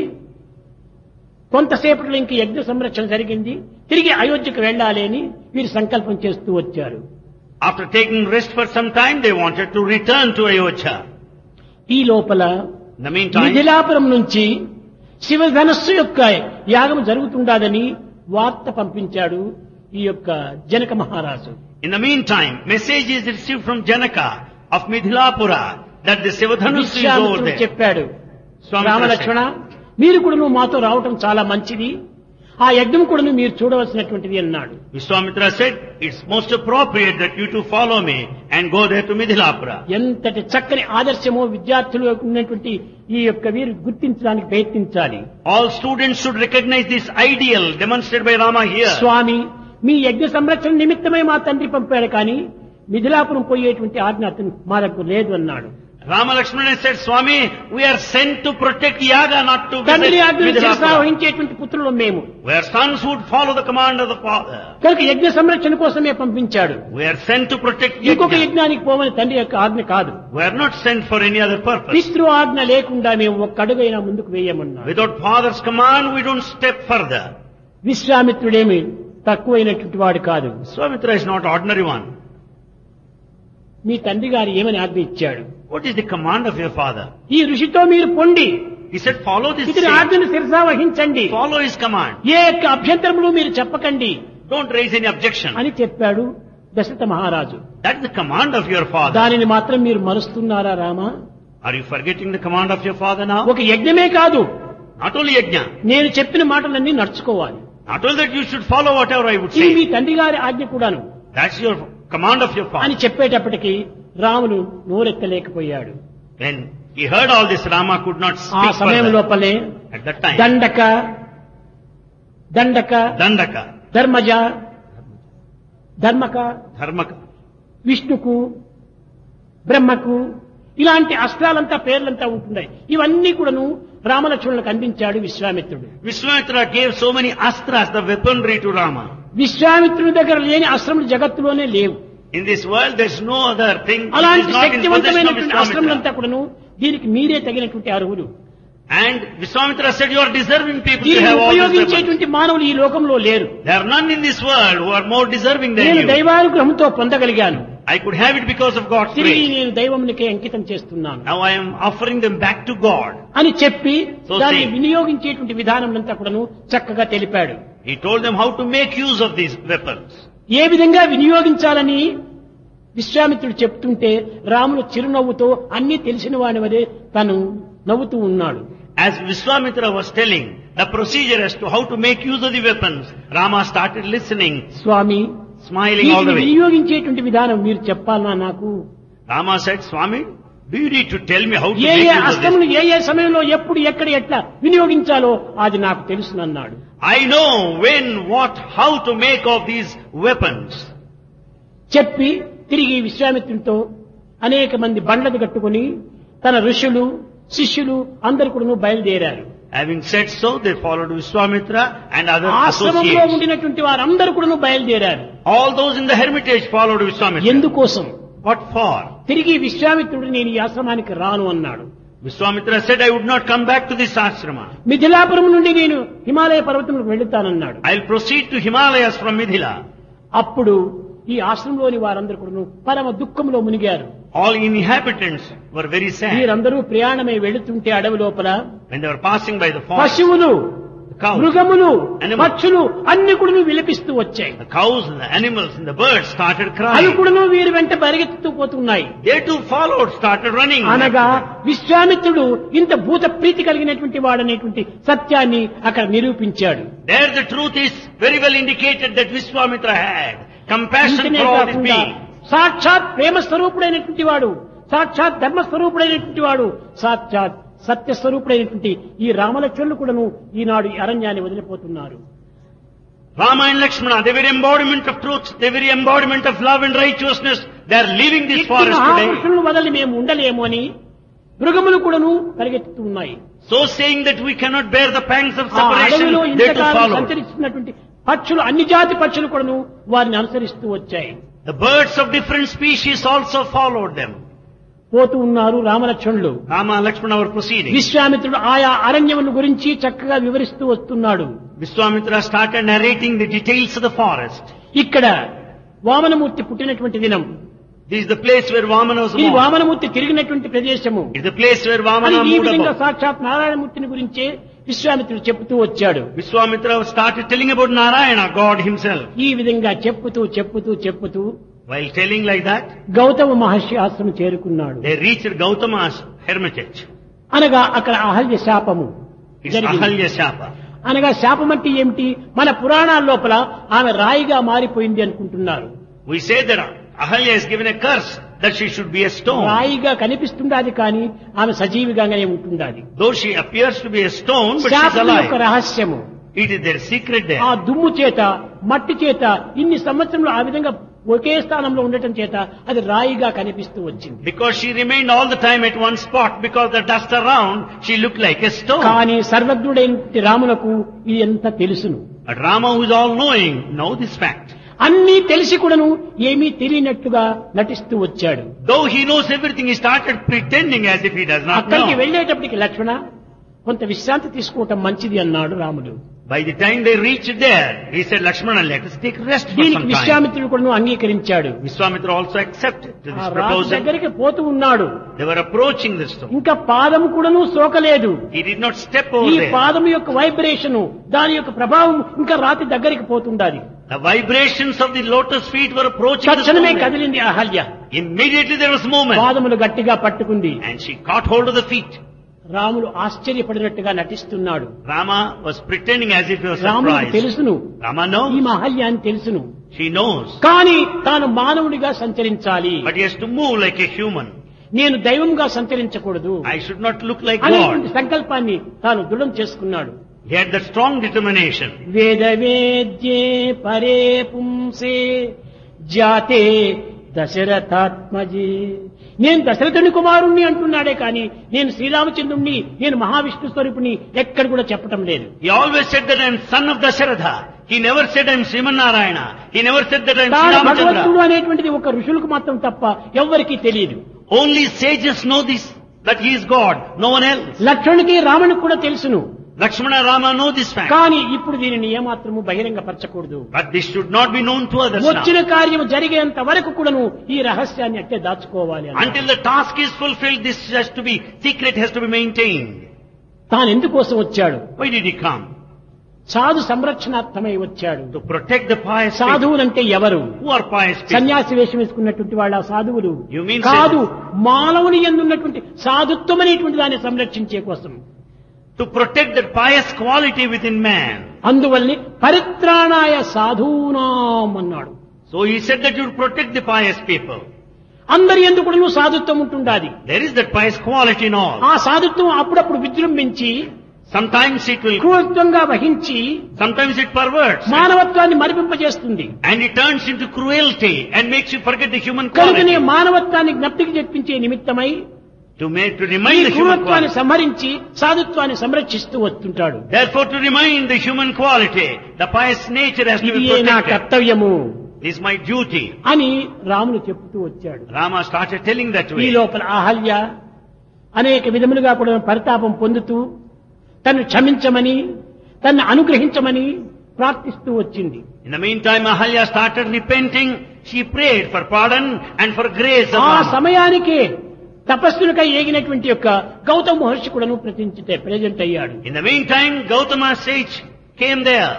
కొంతసేపట్లో ఇంక యజ్ఞ సంరక్షణ జరిగింది తిరిగి అయోధ్యకు వెళ్ళాలి అని వీరు సంకల్పం చేస్తూ వచ్చారు After taking rest for some time, they wanted to return to Ayodhya. ఈ లోపల In the meantime, మిథిలాపురం నుంచి శివధనస్సు యొక్క యాగం జరుగుతుండాదని వార్త పంపించాడు ఈ యొక్క జనక మహారాజు in the meantime, message is received from Janaka of Midhilapura that the Sivadhanus is over విశ్వామిత్రుడు there. చెప్పాడు స్వామి రామలక్ష్మణ మీరు కూడా నువ్వు మాతో రావటం చాలా మంచిది ఆ యజ్ఞం కూడా మీరు చూడవలసినటువంటిది అన్నాడు Vishwamitra said, it's most appropriate that you two follow me and go there to Midhilapura. ఎంతటి చక్కని ఆదర్శమో విద్యార్థులు ఉన్నటువంటి ఈ యొక్క వీరు గుర్తించడానికి ప్రయత్నించాలి All students should recognize this ideal demonstrated by Rama here. స్వామి మీ యజ్ఞ సంరక్షణ నిమిత్తమై మా తండ్రి పంపాడు కానీ మిథిలాపురం పోయేటువంటి ఆజ్ఞ అతను మా దగ్గర లేదు అన్నాడు Rama Lakshmana said, Swami, we are sent to protect Yaga, not to తండ్రి visit ఆజ్ఞ Midhilapura. వహించేటువంటి పుత్రులు మేము We are sons who would follow the command of the father. కనుక యజ్ఞ సంరక్షణ కోసమే పంపించాడు We are sent to protect ఇంకొక Yajna. యజ్ఞానికి పోమని తండ్రి యొక్క ఆజ్ఞ కాదు We are not sent for any other purpose. పితృ ఆజ్ఞ లేకుండా మేము ఒక్క అడుగైనా ముందుకు వేయమన్నాడు Without father's command, we don't step further. విశ్వామిత్రుడేమి తక్కువైనటువంటి వాడు కాదు Swamitra is not ordinary one. మీ తండ్రి గారు ఏమని ఆజ్ఞ ఇచ్చాడు What is the command of your father? ఈ ఋషితో మీరు పొండి He said, follow this ఇతని sage. ఆజ్ఞను శిరసా వహించండి Follow his command. ఏ యొక్క అభ్యంతరములు మీరు చెప్పకండి Don't raise any objection. అని చెప్పాడు దశరథ మహారాజు That is the command of your father. దానిని మాత్రం మీరు మరుస్తున్నారా Rama Are you forgetting the command of your father now? ఒక యజ్ఞమే కాదు Not only yajna. నేను చెప్పిన మాటలన్నీ నడుచుకోవాలి Not only that you should follow whatever I would ఇది మీ say. తండ్రి గారి ఆజ్ఞ కూడాను That's your command of your అని father. చెప్పేటప్పటికి రాముడు నోరెత్తలేకపోయాడు When he heard all this, Rama could not ఆ speak సమయం further. లోపలే At that time, దండక దండక Dandaka, Dharmaja ధర్మక Dharmaka, విష్ణుకు బ్రహ్మకు ఇలాంటి అస్త్రాలంతా పేర్లంతా ఉంటున్నాయి ఇవన్నీ కూడాను రామలక్ష్మణులకు అందించాడు విశ్వామిత్రుడు Vishwamitra gave so many astras, the weaponry to Rama. విశ్వామిత్రుని దగ్గర లేని అస్త్రములు జగత్తులోనే లేవు In this world, there's no other thing which is అలాంటి not in possession of శక్తివంతమైనటువంటి అస్త్రములంతా Vishwamitra. కూడాను దీనికి మీరే తగినటువంటి అర్హులు And Vishwamitra said, you are deserving people to దీన్ని have all these weapons. ఉపయోగించేటువంటి మానవులు ఈ లోకంలో లేరు There are none in this world who are more deserving than నేను you. దైవానుగ్రహంతో పొందగలిగాను I could have it because of God's తిరిగి grace. నేను దైవమునికే అంకితం చేస్తున్నాను Now I am offering them back to God. అని చెప్పి So దాన్ని say. వినియోగించేటువంటి విధానం అంతా కూడాను చక్కగా తెలిపాడు He told them how to make use of these weapons. ఏ విధంగా వినియోగించాలని విశ్వామిత్రుడు చెప్తుంటే రాముడు చిరునవ్వుతో అన్ని తెలిసిన వాడి వదే తను నవ్వుతూ ఉన్నాడు As Vishwamitra was telling the procedure as to how to make use of the weapons, Rama started listening, Swamy smiling all the వీటిని way. వినియోగించేటువంటి విధానం మీరు చెప్పాలన్నా నాకు Rama said, Swami, do you need to tell me how to A make A use of this? అస్త్రములు ఏ ఏ సమయంలో ఎప్పుడు ఎక్కడ ఎట్లా వినియోగించాలో అది నాకు తెలుసునన్నాడు I know when, what, how to make of these weapons. చెప్పి తిరిగి విశ్వామిత్రునితో అనేక మంది బండ్లది కట్టుకుని తన ఋషులు శిష్యులు అందరు కూడా బయలుదేరారు Having said so, they followed Vishwamitra and other ఆశ్రమంలో associates. ఉండినటువంటి వారందరూ కూడా బయలుదేరారు All those in the hermitage followed Vishwamitra. ఎందుకోసం What for? తిరిగి విశ్వామిత్రుడు నేను ఈ ఆశ్రమానికి రాను అన్నాడు Vishwamitra said, I would not come back to this ashrama. Mithilapuram నుండి నేను Himalaya పర్వతంలో వెళుతానన్నాడు I'll proceed to Himalayas from Mithila. అప్పుడు ఈ ఆశ్రమంలోని వారందరూ కూడా పరమ దుఃఖంలో మునిగారు All inhabitants were very sad వీరందరూ ప్రయాణమై వెళుతుంటే అడవి లోపల when they were passing by the forest. పశువులు The cows, మృగములు Animals. పక్షులు అన్ని కూడా విలపిస్తూ వచ్చాయి the cows and the animals and the birds started అవి crying. కూడా వీరి వెంట పరిగెత్తుతూ పోతున్నాయి They too followed, started running. అనగా విశ్వామిత్రుడు ఇంత భూత ప్రీతి కలిగినటువంటి వాడనేటువంటి సత్యాన్ని అక్కడ నిరూపించాడు There the truth is very well indicated that Vishwamitra had compassion ఇంతనే for all his కాకుండా beings. సాక్షాత్ ప్రేమ స్వరూపుడైనటువంటి వాడు సాక్షాత్ ధర్మ స్వరూపుడైనటువంటి వాడు సాక్షాత్ సత్య స్వరూపుడైనటువంటి ఈ రామలక్ష్మణులు కూడాను ఈనాడు ఈ అరణ్యాన్ని వదిలిపోతున్నారు Rama and Lakshmana, they were embodiment of truth, they were embodiment of love and righteousness. They are leaving this ఇట్టి forest today. మహాపురుషులను వదలి మేము ఉండలేము అని మృగములు కూడాను పరిగెత్తుతూ ఉన్నాయి So saying that we cannot bear the pangs of ఆ అడవిలో separation, they too ఇంతకాలం followed. సంచరిస్తున్నటువంటి పక్షులు అన్ని జాతి పక్షులు కూడాను వారిని అనుసరిస్తూ వచ్చాయి The birds of different species also followed them. పోతూ ఉన్నారు రామలక్ష్మణులు Rama and Lakshmana were proceeding. విశ్వామిత్రుడు ఆయా అరణ్యముల గురించి చక్కగా వివరిస్తూ వస్తున్నాడు Vishwamitra started narrating the details of the forest. ఇక్కడ వామనమూర్తి పుట్టినటువంటి దినం This is the place where Vamana was ఇది born. వామనమూర్తి తిరిగినటువంటి ప్రదేశము It's the place where అని Vamana ఈ moved విధంగా about. సాక్షాత్ నారాయణమూర్తిని గురించే విశ్వామిత్రుడు చెప్తూ వచ్చాడు Vishwamitra started telling about Narayana, God himself. ఈ విధంగా చెప్పుతూ చెప్పుతూ చెప్పుతూ While telling like that, Gautama మహర్షి ఆశ్రమం చేరుకున్నాడు they reached Gautama's hermitage. అనగా అక్కడ అహల్య శాపము It's జరిగింది. Ahalya Shapa. అనగా శాపం అంటే ఏమిటి మన పురాణాల లోపల ఆమె రాయిగా మారిపోయింది అనుకుంటున్నారు We say that Ahalya is given a curse that she should be a stone. రాయిగా కనిపిస్తుండాది కానీ ఆమె సజీవిగానే ఉంటుండాది Though she appears to be a stone, but she's శాపం యొక్క alive. రహస్యము It is their secret ఆ there. దుమ్ము చేత మట్టి చేత ఇన్ని సంవత్సరంలో ఆ విధంగా ఒకే స్థానంలో ఉండటం చేత అది రాయిగా కనిపిస్తూ వచ్చింది Because she remained all the time at one spot because the dust around, she looked like a stone. కానీ సర్వజ్ఞుడైన రామునకు ఇది ఎంత తెలుసును But Rama, who is all-knowing, know this fact. అన్నీ తెలిసి కూడాను ఏమీ తెలియనట్టుగా నటిస్తూ వచ్చాడు Though he knows everything, he started pretending as if he does not అక్కడికి know. వెళ్ళేటప్పటికి లక్ష్మణ కొంత విశ్రాంతి తీసుకోవటం మంచిది అన్నాడు రాముడు By the time they reached there, he said, Lakshmana, let us take rest for దీనికి some time. విశ్వామిత్రుడు కూడా అంగీకరించాడు Vishwamitra also accepted to ఆ this రాజు proposal. దగ్గరికి పోతూ ఉన్నాడు They were approaching the stone. ఇంకా పాదము కూడాను సోకలేదు He did not step ఈ over there. పాదము యొక్క వైబ్రేషన్ దాని యొక్క ప్రభావం ఇంకా రాతి దగ్గరికి పోతుండాలి The vibrations of the lotus feet were approaching the తక్షణమే stone. కదిలింది Ahalya Immediately there was movement. పాదములు గట్టిగా పట్టుకుంది And she caught hold of the feet. Ramulu ఆశ్చర్యపడినట్టుగా నటిస్తున్నాడు Rama was pretending as if he was రాముడికి surprised. తెలుసును Rama ఈ knows. మహల్య అని తెలుసును She knows. కానీ తాను మానవుడిగా సంచరించాలి But he has to move like a human. నేను దైవంగా సంచరించకూడదు I should not look like అనేటువంటి God. సంకల్పాన్ని తాను దృఢం చేసుకున్నాడు He had that strong determination. వేద వేద్యే పరే పుంసే జాతే దశరథాత్మజీ నేను దశరథుని కుమారుణ్ణి అంటున్నాడే కానీ నేను శ్రీరామచంద్రుణ్ణి నేను మహావిష్ణు స్వరూపుని ఎక్కడ కూడా చెప్పటం లేదు He always said that I am son of Dasharatha. He never said I am Srimanarayana. He never said that I am తాను Sri భగవంతుడు Ramachandra. అనేటువంటిది ఒక ఋషులకు మాత్రం తప్ప ఎవ్వరికీ తెలియదు Only sages know this, that he is God. No one else. లక్ష్మణునికి రామునికి కూడా తెలుసును Lakshmana Rama know this fact. కానీ ఇప్పుడు దీనిని ఏమాత్రము బహిరంగపరచకూడదు But this should not be known to others వచ్చిన now. కార్యము జరిగేంత వరకు కూడాను ఈ రహస్యాన్ని అట్టే దాచుకోవాలి అన్నాడు. Until the task is fulfilled, this has to be, secret has to be maintained. తాను ఎందుకోసం వచ్చాడు Why did he come? సాధు సంరక్షణార్థమై వచ్చాడు To protect the pious people. సాధువులంటే ఎవరు Who are pious people? సన్యాసి వేషం వేసుకున్నటువంటి వాళ్ళ సాధువులు You mean కాదు మానవుని ఎందున్నటువంటి సాధుత్వం అనేటువంటి దాన్ని సంరక్షించే కోసం To protect the pious quality within man. అందువల్లనే పరిత్రాణాయ సాధూనాం అన్నాడు So he said that you would protect the pious people. అందరి ఎందుకు కూడా సాధుత్వం ఉంటుండాది There is that pious quality in all. ఆ సాధుత్వం అప్పుడప్పుడు విజృంభించి Sometimes it will, క్రూరత్వంగా వహించి sometimes it perverts. మానవత్వాన్ని మరిపింపజేస్తుంది And it turns into cruelty and makes you forget the human కనుకనే quality. మానవత్వాన్ని జ్ఞప్తికి చెప్పించే నిమిత్తమై To make, to ఈ remind the human క్రూరత్వాన్ని quality. సంహరించి సాధుత్వాన్ని సంరక్షిస్తూ వస్తుంటాడు Therefore to remind the human quality, the pious nature has to ఇది be నా protected. కర్తవ్యము This is my duty. అని రాములు చెప్తూ వచ్చాడు Rama started telling that ఈ way. లోపల అహల్య అనేక విధములుగా కూడా పరితాపం పొందుతూ తను క్షమించమని తన్ను అనుగ్రహించమని ప్రార్థిస్తూ వచ్చింది In the meantime, Ahalya started repenting. She prayed for pardon and for grace of ఆ Rama. సమయానికే తపస్సులకై ఏగినటువంటి యొక్క గౌతమ మహర్షి కూడాను ప్రతించితే ప్రజెంట్ అయ్యాడు In the meantime, Gautama sage came there.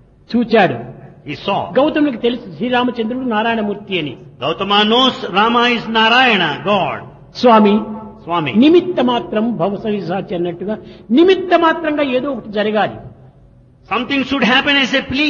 చూచాడు He saw. గౌతమునికి తెలుసు శ్రీరామచంద్రుడు నారాయణమూర్తి అని Gautama knows Rama is Narayana, God, Swamy Swami. నిమిత్త మాత్రం భవసవిసాచి అన్నట్టుగా నిమిత్త మాత్రంగా ఏదో ఒకటి జరగాలి Something should happen as a plea.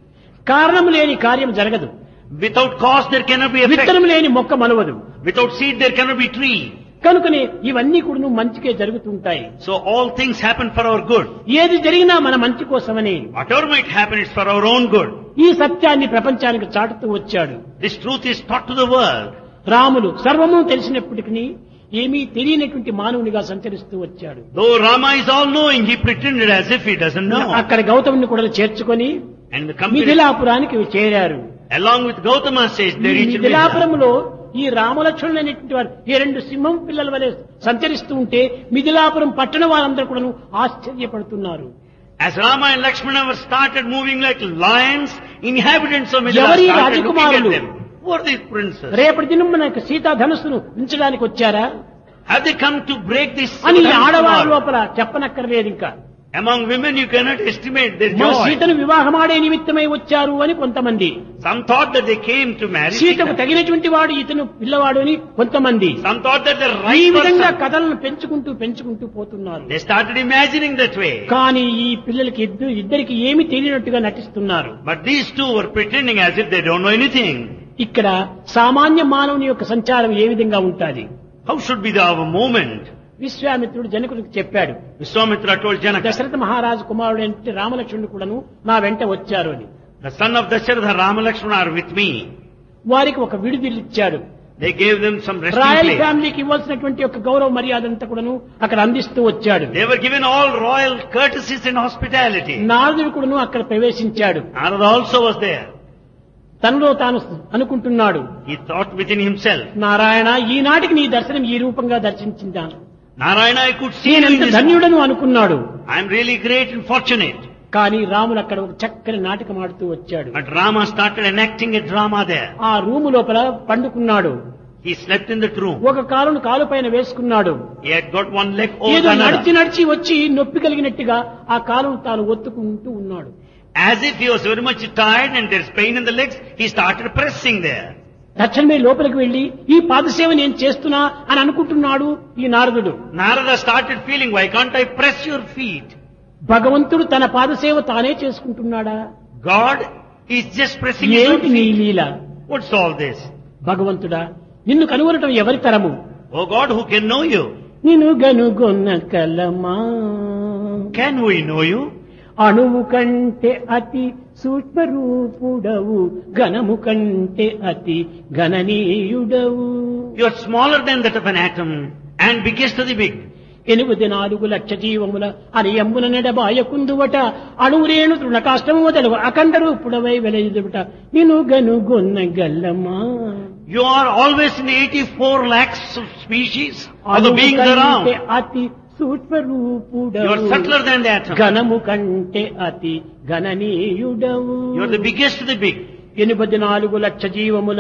కారణం లేని కార్యం జరగదు Without cause there cannot be effect. విత్తనం లేని మొక్క మనవదు Without seed there cannot be tree. కనుకనే ఇవన్నీ కూడా మంచికే జరుగుతుంటాయి So all things happen for our good. ఏది జరిగినా మన మంచి కోసమని Whatever might happen, it's for our own good. ఈ సత్యాన్ని ప్రపంచానికి చాటుతూ వచ్చాడు This truth is taught to the world. Ramulu సర్వము తెలిసినప్పటికీ ఏమీ తెలియనటువంటి మానవునిగా సంచరిస్తూ వచ్చాడు Though Rama is all knowing, he pretended as if he doesn't know. అక్కడ గౌతముని కూడా చేర్చుకొని And the company, మిథిలాపురానికి చేరారు along with Gautama says, they ఈ reached Mithila. మిథిలాపురంలో ఈ రామలక్ష్మణులు అనేటువంటి వారు ఈ రెండు సింహం పిల్లల వలె సంచరిస్తూ ఉంటే మిథిలాపురం పట్టణ వారందరూ కూడా ఆశ్చర్యపడుతున్నారు As Rama and Lakshmana were started moving like lions, inhabitants of Mithila ఎవరి started looking at రాజకుమారులు? them. Who are these princes? రేపటి దినం మనకు సీతా ధనుస్సును ఉంచడానికి వచ్చారా Have they come to break this అని Sudhan ఆడవారి tomorrow? లోపల చెప్పనక్కర్లేదు ఇంకా Among women you cannot estimate their మన joy. సీతను వివాహమాడే నిమిత్తమై వచ్చారు అని కొంతమంది Some thought that they came to marry సీతకు Sita. తగినటువంటి వాడు ఇతను పిల్లవాడు అని కొంతమంది Some thought that the ఈ right విధంగా person. కథలను పెంచుకుంటూ పెంచుకుంటూ పోతున్నారు They started imagining that way. కానీ ఈ పిల్లలకి ఇద్దరు ఇద్దరికి ఏమి తెలియనట్టుగా నటిస్తున్నారు But these two were pretending as if they don't know anything. ఇక్కడ సామాన్య మానవుని యొక్క సంచారం ఏ విధంగా ఉంటుంది How should be the our movement? విశ్వామిత్రుడు జనకుడికి చెప్పాడు Vishwamitra told Janaka, దశరథ మహారాజు కుమారుడు అంటే రామలక్ష్మణుడు కూడాను నా వెంట వచ్చారు అని the son of Dasharatha, Rama Lakshmana are with me. వారికి ఒక విడుదల ఇచ్చాడు They gave them some resting royal place. ఫ్యామిలీకి ఇవ్వాల్సినటువంటి ఒక గౌరవ మర్యాద అంతా కూడాను అక్కడ అందిస్తూ వచ్చాడు They were given all royal courtesies and hospitality. నారదుడు కూడాను అక్కడ ప్రవేశించాడు Narada also was there. తనలో తాను అనుకుంటున్నాడు He thought within himself, Narayana ఈనాటికి నీ దర్శనం ఈ రూపంగా దర్శించిందాను Narayana, I could see you in నేనెంత this. ధన్యుడను అనుకున్నాడు I am really great and fortunate. కానీ రాముడు అక్కడ ఒక చక్కని నాటకం ఆడుతూ వచ్చాడు But Rama started enacting a drama there. ఆ రూము లోపల పండుకున్నాడు He slept in that room. ఒక కాలును కాలు పైన వేసుకున్నాడు He had got one leg over ఏదో the నడిచి other. నడిచి వచ్చి నొప్పి కలిగినట్టుగా ఆ కాలును తాను ఒత్తుకుంటూ ఉన్నాడు As if he was very much tired and there's pain in the legs, he started pressing there. తక్షణమే లోపలికి వెళ్లి ఈ పాదసేవ నేను చేస్తున్నా అని అనుకుంటున్నాడు ఈ నారదుడు Narada started feeling, why can't I press your feet? భగవంతుడు తన పాదసేవ తానే చేసుకుంటున్నాడా God is just pressing his own ఏమిటి నీ feet. Leela What's all this? భగవంతుడా నిన్ను కనుగొనటం ఎవరి తరము Oh God, who can know you? నిన్ను గనుగొన్న కలమా Can we know you? అణువు కంటే అతి సూక్ష్మరూపుడవు ఘనము కంటే అతి గణనీయుడవు You are smaller than that of an atom and biggest of the big. ఎనిమిది నాలుగు లక్ష జీవముల అనియంబున నెడబాయకుందువట అణువురేణు తృణకాష్టము మొదలు అఖండ రూపుడవై వెలయుదుట నిన్ను గనుగొన్న గల్లమా You are always in 84 lakhs of species of the అణువు beings కంటే around. అతి సూక్ష్మ You are రూపుడవు subtler than the atom. ఘనము కంటే అతి గణనీయుడవు You are the biggest of the big. ఎనిమిది నాలుగు లక్ష జీవముల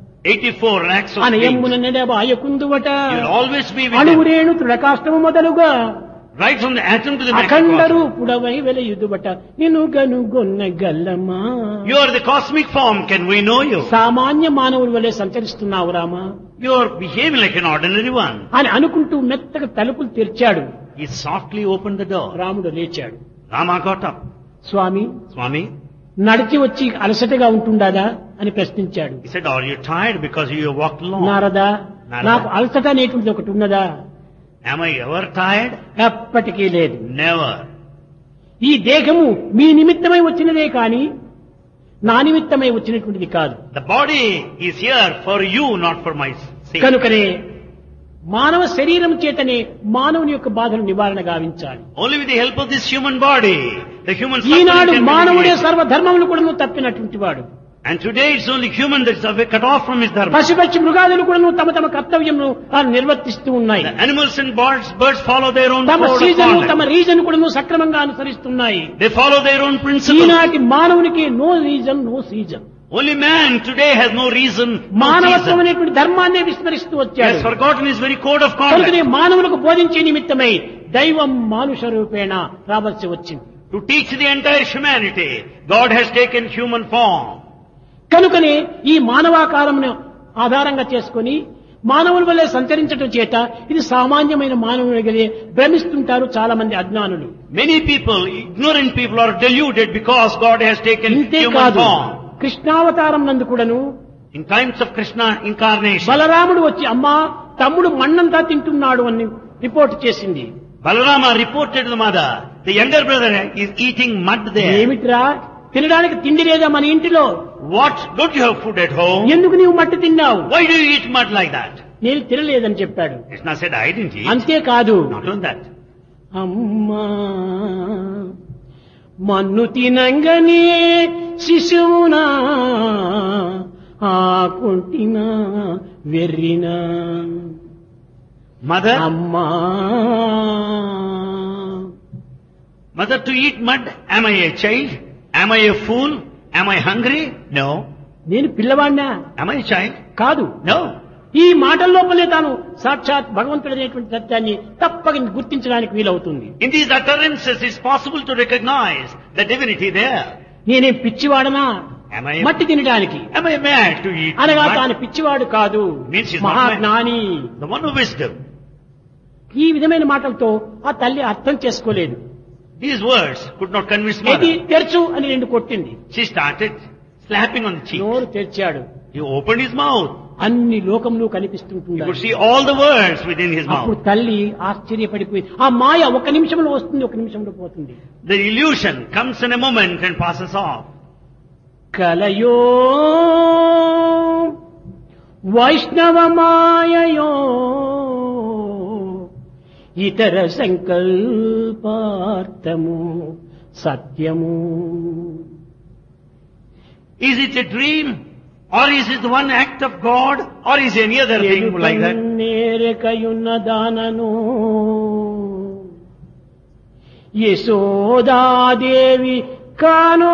84 lakhs of అనయమ్మున beings. నెడబాయకుందువట You will always be with them. అణువురేణు తృణకాష్టము మొదలుగా Right from the atom to the Akhanda microcosm. రూపుడవై వెలయుదువట నిన్ను గనుగొన్న గల్లమా You are the cosmic form. Can we know you? సామాన్య మానవుల వలె సంచరిస్తున్నావు Rama You are behaving like an ordinary one. అని అనుకుంటూ మెత్తగా తలుపులు తెరిచాడు He softly opened the door. రాముడు లేచాడు Rama got up. స్వామి Swami, నడిచి వచ్చి అలసటగా ఉంటుండాదా అని ప్రశ్నించాడు he said, are you tired because you have walked long? నారదా నారదా. నాకు అలసట అనేటువంటిది ఒకటి ఉన్నదా Am I ever tired? ఎప్పటికీ లేదు Never. ఈ దేహము మీ నిమిత్తమై వచ్చినదే కాని నా నిమిత్తమై వచ్చినటువంటిది కాదు The body is here for you, not for my sake. కనుకనే మానవ శరీరం చేతనే మానవుని యొక్క బాధను నివారణ గావించాలి Only with the help of this human body, the human Eenadu suffering can be మానవుడే mitigated. సర్వధర్మములు కూడా తప్పినటువంటి వాడు And today it's only human that's away- cut off from his dharma. పశుపక్షి మృగాదులు కూడా తమ తమ కర్తవ్యమును వారు నిర్వర్తిస్తూ ఉన్నాయి The animals and birds, birds follow their own తమ code of సీజన్ conduct. తమ రీజన్ కూడా సక్రమంగా అనుసరిస్తున్నాయి They follow their own principles. ఈనాటి మానవునికి no reason no season Only man today has no reason, no మానవత్వం season. అనేటువంటి ధర్మాన్నే విస్మరిస్తూ He has వచ్చాడు forgotten his very code of కనుకనే conduct. మానవులకు బోధించే నిమిత్తమై దైవం మానుష రూపేణ రావాల్సి వచ్చింది To teach the entire humanity, God has taken human form. కనుకనే ఈ మానవాకారమును ఆధారంగా చేసుకొని మానవుల వల్లే సంచరించడం చేత ఇది సామాన్యమైన మానవునిగలే భ్రమిస్తుంటారు చాలా మంది అజ్ఞానులు Many people, ignorant people are deluded because God has taken ఇంతే human కాదు form. కృష్ణావతారం నందు కూడాను In times of Krishna incarnation, బలరాముడు వచ్చి అమ్మా తమ్ముడు మన్నంతా తింటున్నాడు అని రిపోర్ట్ చేసింది Balarama reported to the mother, the younger brother is eating mud there. ఏమిట్రా తినడానికి తిండి లేదా మన ఇంటిలో What? Don't you have food at home? ఎందుకు నీవు మట్టి తిన్నావు Why do you eat mud like that? నేను తినలేదని చెప్పాడు Krishna said, I didn't eat. అంతేకాదు Not only that. అమ్మా మన్ను తినంగనే శిశువునా ఆకుంటినా వెర్రినా Mother, అమ్మా mother to eat mud, am I a child? Am I a fool? Am I hungry? No. నేను పిల్లవాడినా Am I a child? కాదు No. ఈ మాటల లోపలే తాను సాక్షాత్ భగవంతుడైనటువంటి సత్యాన్ని తప్పక గుర్తించడానికి వీలవుతుంది In these utterances, it's possible to recognize the divinity there. నేనేం పిచ్చివాడనా Am I, మట్టి తినడానికి am I mad to eat అనగా mud? తాను పిచ్చివాడు కాదు Means he's not మహాజ్ఞాని The one of wisdom. ఈ విధమైన మాటలతో ఆ తల్లి అర్థం చేసుకోలేదు These words could not convince ఏది mother. తెరచు అని రెండు కొట్టింది She started slapping on the cheek. నోరు తెరిచాడు He opened his mouth. అన్ని లోకములు You కనిపిస్తుంటుంది could see all the words within his అప్పుడు mouth. తల్లి ఆశ్చర్యపడిపోయి ఆ మాయ ఒక నిమిషంలో వస్తుంది ఒక నిమిషంలో పోతుంది The illusion comes in a moment and passes off. కలయో వైష్ణవ మాయయో ఇతర సంకల్పార్థము సత్యము Is it a dream? Or is it one act of God? Or is any other thing like that? నేరకయున్న దానను Yashoda Devi కానో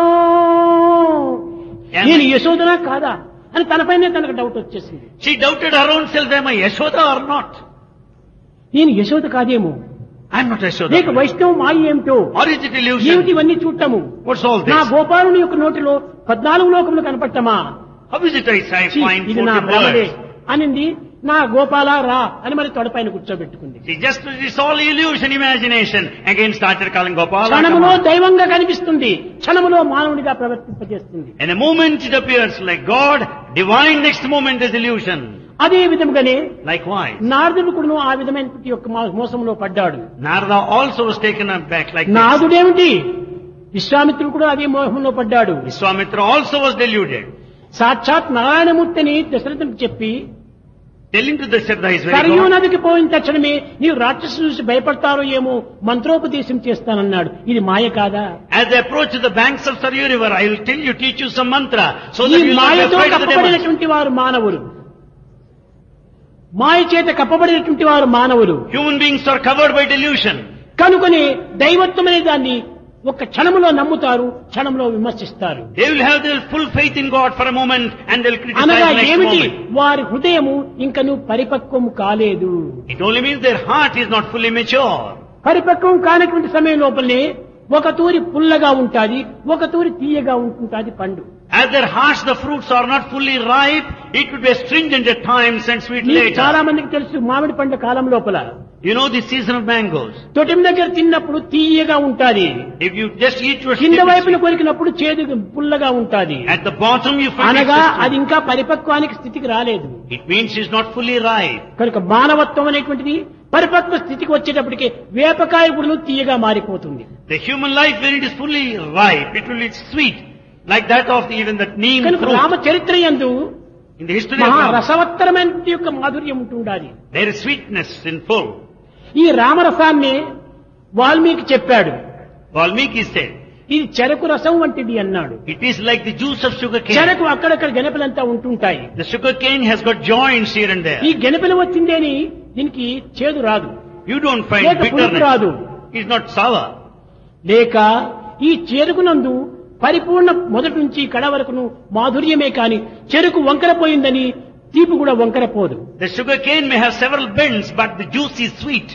నేను యశోదనా కాదా అని తనపైనే తనకు డౌట్ వచ్చేసింది She doubted her own self, am I Yashoda or not? నేను యశోద కాదేమో I'm not Yashoda. లేక వైష్ణవ మాయ ఏమిటో Or is it illusion? ఏమిటి ఇవన్నీ చూడటము What's all నా this? గోపాలుని యొక్క నోటిలో పద్నాలుగు లోకములు కనపడటమా How is it I I ఛీ, find ఇది నా 14 భ్రమదే words? అనింది నా గోపాల రా అని మరి తొడపైన కూర్చోబెట్టుకుంది She just, it's all illusion, imagination. Again started calling Gopala. come క్షణములో on. దైవంగా కనిపిస్తుంది క్షణములో మానవునిగా ప్రవర్తింపజేస్తుంది In a moment it appears like God, divine next moment is illusion. అదే విధముగానే Likewise. నారదుడు కూడా ఆ విధమైనటువంటి యొక్క మో- మోసంలో పడ్డాడు Narada also was taken aback like this. నాదుడేమిటి విశ్వామిత్రుడు కూడా అదే మోహంలో పడ్డాడు Vishwamitra also was deluded. సాక్షాత్ నారాయణమూర్తిని దశరథునికి చెప్పి Telling to Dasharatha is very Sarayu God. నదికి పోయిన తక్షణమే నీవు రాక్షసులు చూసి భయపడతారో ఏమో మంత్రోపదేశం చేస్తానన్నాడు ఇది మాయ కాదా As they approach the banks of Saryu river, I will tell you, teach you some mantra, so ఈ that you will not be మాయతో afraid of the demons. కప్పబడినటువంటి వారు మానవులు మాయ చేత కప్పబడినటువంటి వారు మానవులు Human beings are covered by delusion. కనుకొని దైవత్వం అనే దాన్ని ఒక క్షణంలో నమ్ముతారు క్షణంలో విమర్శిస్తారు They will have their full faith in God for a moment and they'll criticize అనగా next ఏమిటి moment. వారి హృదయము ఇంకను పరిపక్వము కాలేదు It only means their heart is not fully mature. పరిపక్వం కానటువంటి సమయం లోపలనే ఒక తూరి పుల్లగా ఉంటాది ఒక తూరి తీయగా ఉంటుంటాది పండు As their hearts, the fruits are not fully ripe, it would be astringent at times and sweet మీకు చాలా later. మందికి తెలుసు మామిడి పండు కాలం లోపల You know the season of mangoes. తొటిమి దగ్గర తిన్నప్పుడు తీయగా ఉంటాది If you just eat your కింద skin, వైపున కొరికినప్పుడు చేదు పుల్లగా ఉంటాది at the bottom you find అనగా it's అది ఇంకా పరిపక్వానికి స్థితికి రాలేదు It means it's not fully ripe. కనుక మానవత్వం అనేటువంటిది పరిపక్వ స్థితికి వచ్చేటప్పటికి వేపకాయ గుడులు తీయగా మారిపోతుంది The human life, when it is fully ripe, it will be sweet, like that of even that neem కనుక fruit. రామ చరిత్ర యందు In the history of మహా Rama, రసవత్తరమైన యొక్క మాధుర్యం ఉంటుండాలి there is sweetness in full. ఈ రామరసాన్ని వాల్మీకి చెప్పాడు Valmiki said, ఇది చెరకు రసం వంటిది అన్నాడు it is like the juice of sugar cane. చెరకు అక్కడక్కడ గెనపలంతా ఉంటుంటాయి The sugar cane has got joints here and there. ఈ గెనపలు వచ్చిందేని దీనికి చేదు రాదు You don't find లేక పులుపు bitterness. రాదు It's not sour. లేక ఈ చెరుకునందు పరిపూర్ణ మొదటి నుంచి కడ వరకును మాధుర్యమే కాని చెరుకు వంకరపోయిందని తీపి కూడా వంకరపోదు The sugar cane may have several bends, but the juice is sweet.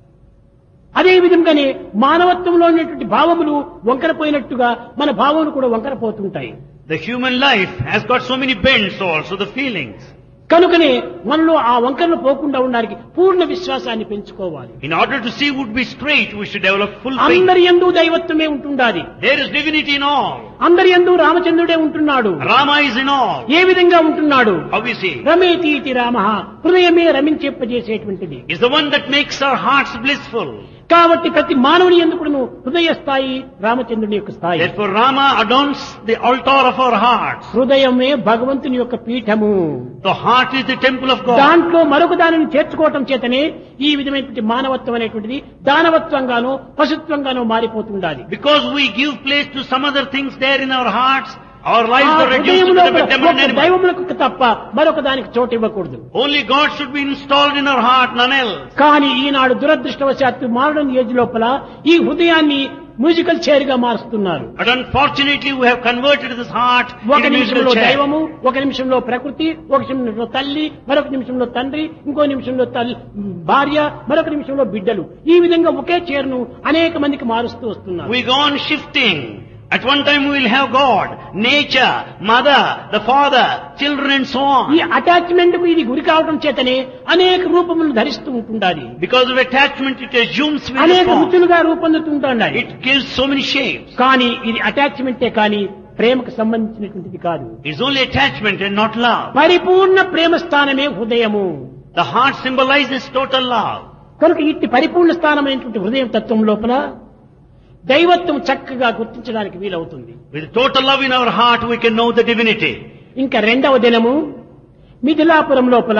అదే విధంగానే మానవత్వంలో ఉన్నటువంటి భావములు వంకరపోయినట్టుగా మన భావములు కూడా వంకరపోతుంటాయి The human life has got so many bends also, the feelings. కనుకనే మనలో ఆ వంకరలు పోకుండా ఉండడానికి పూర్ణ విశ్వాసాన్ని పెంచుకోవాలి In order to see would be straight, we should develop full faith. అందరి ఎందు దైవత్వమే ఉంటుండాలి There is divinity in all. అందరి ఎందు రామచంద్రుడే ఉంటున్నాడు Rama is in all. ఏ విధంగా ఉంటున్నాడు How is he? రమేతీతి రామ హృదయమే రమించేప్పజేసేటువంటిది Is the one that makes our hearts blissful. కాబట్టి ప్రతి మానవుని ఎందుకును హృదయ స్థాయి రామచంద్రుని యొక్క స్థాయి Therefore Rama adorns the altar of our hearts. హృదయమే భగవంతుని యొక్క పీఠము The heart is the temple of God. దాంట్లో మరొక దానిని చేర్చుకోవటం చేతనే ఈ విధమైనటువంటి మానవత్వం అనేటువంటిది దానవత్వంగానో పశుత్వంగానో మారిపోతుండాలి Because we give place to some other things there in our hearts, our ఆ lives are reduced to హృదయంలో the demon ఒక్క animal. దైవములకు తప్ప మరొక దానికి చోటు ఇవ్వకూడదు Only God should be installed in our heart, none else. కానీ ఈనాడు దురదృష్టవశాత్తు మోడర్న్ ఏజ్ లోపల ఈ హృదయాన్ని మ్యూజికల్ చైర్ గా మారుస్తున్నారు But unfortunately we have converted this heart ఒక into a నిమిషంలో musical chair. దైవము ఒక నిమిషంలో ప్రకృతి ఒక నిమిషంలో తల్లి మరొక నిమిషంలో తండ్రి ఇంకో నిమిషంలో తల్లి భార్య మరొక నిమిషంలో బిడ్డలు ఈ విధంగా ఒకే చైర్ను అనేక మందికి మారుస్తూ వస్తున్నారు We go on shifting. At one time we will have God, nature, mother, the father, children and so ఈ on. అటాచ్మెంట్ కు ఇది గురి కావడం చేతనే అనేక రూపములు ధరిస్తూ ఉంటుండాలి Because of attachment it assumes అనేక various forms. రుచులుగా రూపొందుతుంటాయి It gives so many shapes. కానీ ఇది అటాచ్మెంటే కానీ ప్రేమకు సంబంధించినటువంటిది కాదు It's only attachment and not love. పరిపూర్ణ ప్రేమ స్థానమే హృదయము The heart symbolizes total love. కనుక ఇట్టి పరిపూర్ణ స్థానమైనటువంటి హృదయం తత్వం లోపల దైవత్వం చక్కగా గుర్తించడానికి వీలవుతుంది With total love in our heart we can know the divinity. ఇంకా రెండవ దినము మిథిలాపురం లోపల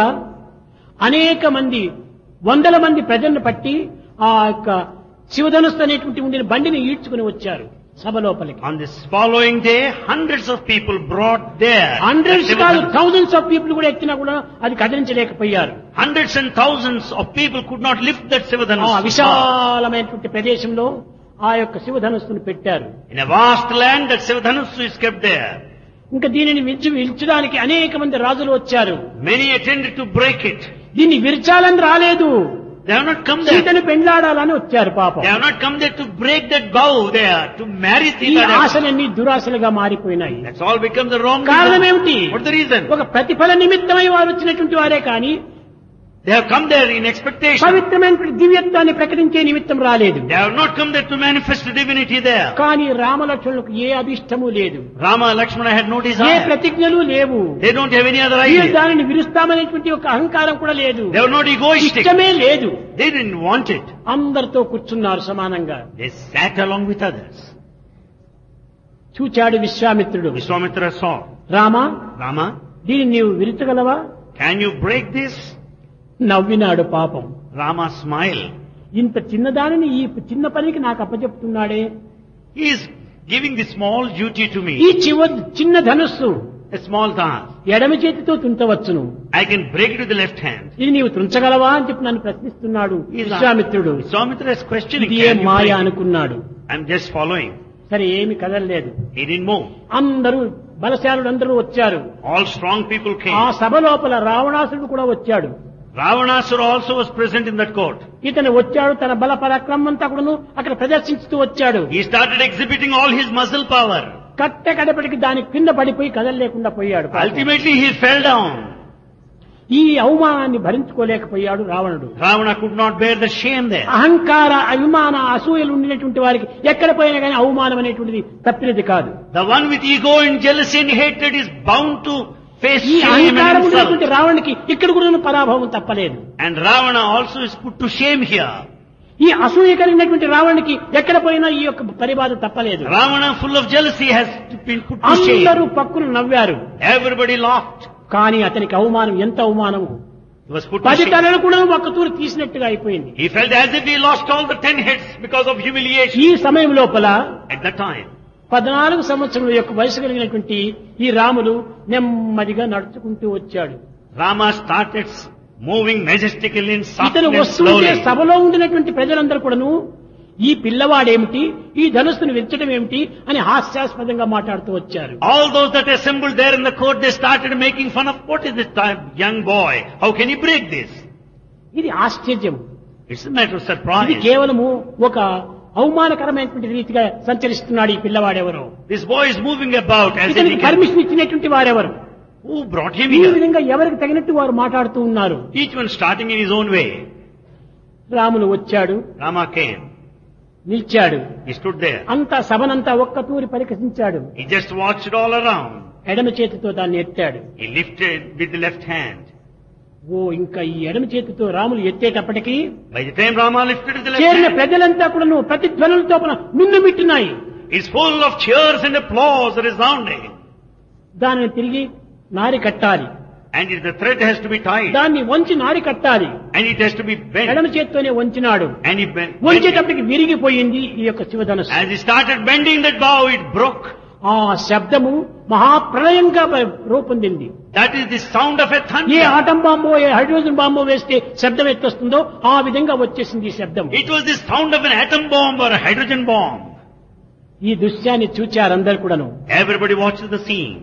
అనేక మంది వందల మంది ప్రజలను పట్టి ఆ యొక్క శివధనుస్సు అనేటువంటి ఉండిన బండిని ఈడ్చుకుని వచ్చారు సభ లోపలికి On this following day, hundreds of people brought there. Hundreds the కాదు Shivadhanus. థౌజండ్స్ ఆఫ్ పీపుల్ కూడా ఎత్తినా కూడా అది కదిలించలేకపోయారు Hundreds and thousands of people could not lift that ఆ Sivadhanus. విశాలమైనటువంటి ప్రదేశంలో ఆ యొక్క శివధనుస్సును పెట్టారు In a vast land, that Sivadhanus is kept there. ఇంకా దీనిని విరిచి విరిచడానికి అనేక మంది రాజులు వచ్చారు Many attended to break it. దీన్ని విరచాలని రాలేదు They have not come there. సీతను పెండ్లాడాలని వచ్చారు పాపం They have not come there to break that bow there, to marry ఈ Sita. That's- ఆశలన్నీ దురాశలుగా మారిపోయినాయి That's all become the wrong కారణం reason. ఏమిటి What's the reason? ఒక ప్రతిఫల నిమిత్తమై వారు వచ్చినటువంటి వారే కానీ They have come there in expectation. పవిత్రమైనటువంటి దివ్యత్వాన్ని ప్రకటించే నిమిత్తం రాలేదు They have not come there to manifest the divinity there. కానీ రామలక్ష్మణులకు ఏ అభిష్టము లేదు Rama Lakshmana had no A desire. ప్రతిజ్ఞలు లేవు They don't have any other వీరు idea. దానిని విరుస్తామనేటువంటి ఒక అహంకారం కూడా లేదు They were not egoistic. ఇష్టమే లేదు They didn't want it. అందరితో కూర్చున్నారు సమానంగా They sat along with others. చూచాడు విశ్వామిత్రుడు Vishwamitra saw. రామా Rama, దీన్ని నీవు విరుచగలవా can you break this? నవ్వినాడు పాపం Rama smiled. ఇంత చిన్నదానిని ఈ చిన్న పనికి నాకు అప్పచెప్తున్నాడే He is giving the small duty to ఈ me. చివ చిన్న ధనుస్సు A small task. ఎడమ చేతితో తుంచవచ్చును I can break it with the left hand. ఇది నీవు తుంచగలవా అని చెప్పి నన్ను ప్రశ్నిస్తున్నాడు He is విశ్వామిత్రుడు Vishwamitra is questioning. ఇది ఏ Can you Maya break it? అనుకున్నాడు I'm just following. సరే ఏమి కదలలేదు He didn't move. అందరూ బలశాలుడు అందరూ వచ్చారు All strong people ఆ came. సభ లోపల రావణాసుడు కూడా వచ్చాడు Ravanasura also was present in that court. ఇతను వచ్చాడు తన బల పరాక్రమం అంతా కూడాను అక్కడ ప్రదర్శించుతూ వచ్చాడు He started exhibiting all his muscle power. కట్టె కడపటికి దాని కింద పడిపోయి కదలలేకుండా పోయాడు పాపం. Ultimately he fell down. ఈ అవమానాన్ని భరించుకోలేకపోయాడు రావణుడు Ravana could not bear the shame there. అహంకార అభిమాన అసూయలు ఉండినటువంటి వారికి ఎక్కడ పోయినా కానీ అవమానం అనేటువంటిది తప్పినది కాదు The one with ego and jealousy and hatred is bound to face ఈ shame అహంకారం and ఉన్నటువంటి insult. రావణునికి ఇక్కడ కూడా పరాభవం తప్పలేదు And Ravana also is put to shame here. ఈ అసూయ కలిగినటువంటి రావణునికి ఎక్కడ పోయినా ఈ యొక్క పరిబాధ తప్పలేదు Ravana full of jealousy has been put to అందరూ shame. పక్కులు నవ్వారు Everybody laughed. కానీ అతనికి అవమానం ఎంత అవమానము He was put to పది shame. తలలు కూడా ఒక్క తూరు తీసినట్టుగా అయిపోయింది He felt as if he lost all the ten heads because of humiliation. ఈ సమయం లోపల At that time, పద్నాలుగు సంవత్సరముల యొక్క వయసు కలిగినటువంటి ఈ రాములు నెమ్మదిగా నడుచుకుంటూ వచ్చాడు Rama started moving majestically and softly ఇతను and వస్తుంటే slowly. సభలో ఉండినటువంటి ప్రజలందరూ కూడాను ఈ పిల్లవాడేమిటి ఈ ధనుస్సును విచ్చడం ఏమిటి అని హాస్యాస్పదంగా మాట్లాడుతూ వచ్చారు All those that assembled there in the court, they started making fun of what is this type young boy? How can he break this? ఇది ఆశ్చర్యం It's a matter of ఇది surprise. కేవలము ఒక అవమానకరమైనటువంటి రీతిగా సంచరిస్తున్నాడు ఈ పిల్లవాడెవరో This boy is moving about as if he ఇతనికి can... పర్మిషన్ ఇచ్చినటువంటి వారెవరు Who brought him ఈ here? విధంగా ఎవరికి తగినట్టు వారు మాట్లాడుతూ ఉన్నారు Each one starting in his own way. Ramulu వచ్చాడు Rama came. నిలిచాడు He stood there. అంతా సభనంతా ఒక్క తూరి పరికసించాడు He just watched all around. ఎడమ చేతితో దాన్ని ఎత్తాడు He lifted with the left hand. ఓ ఇంకా ఈ ఎడమ చేతితో Ramulu ఎత్తేటప్పటికి By the time Rama lifted with the left చేరిన hand, ప్రజలంతా కూడాను ప్రతిధ్వనులతో మిన్నుమిట్టున్నాయి it's full of cheers and applause resounding. దానిని తిరిగి నారి కట్టాలి And it- the thread has to be tied. దాన్ని వంచి నారి కట్టాలి And it has to be bent. ఎడమ చేత్తోనే వంచినాడు And he bent. bent it. వంచేటప్పటికి విరిగిపోయింది ఈ యొక్క శివధనుసు As he started bending that bow, it broke. ఆ శబ్దము మహాప్రళయంగా ప- రూపొందింది That is the sound of a ఏ thunder. ఆటం బాంబో ఏ హైడ్రోజన్ బాంబో వేస్తే శబ్దం ఎత్తొస్తుందో ఆ విధంగా వచ్చేసింది ఈ శబ్దం It was the sound of an atom bomb or a hydrogen bomb. ఈ దృశ్యాన్ని చూచారు అందరు కూడాను Everybody watches the scene.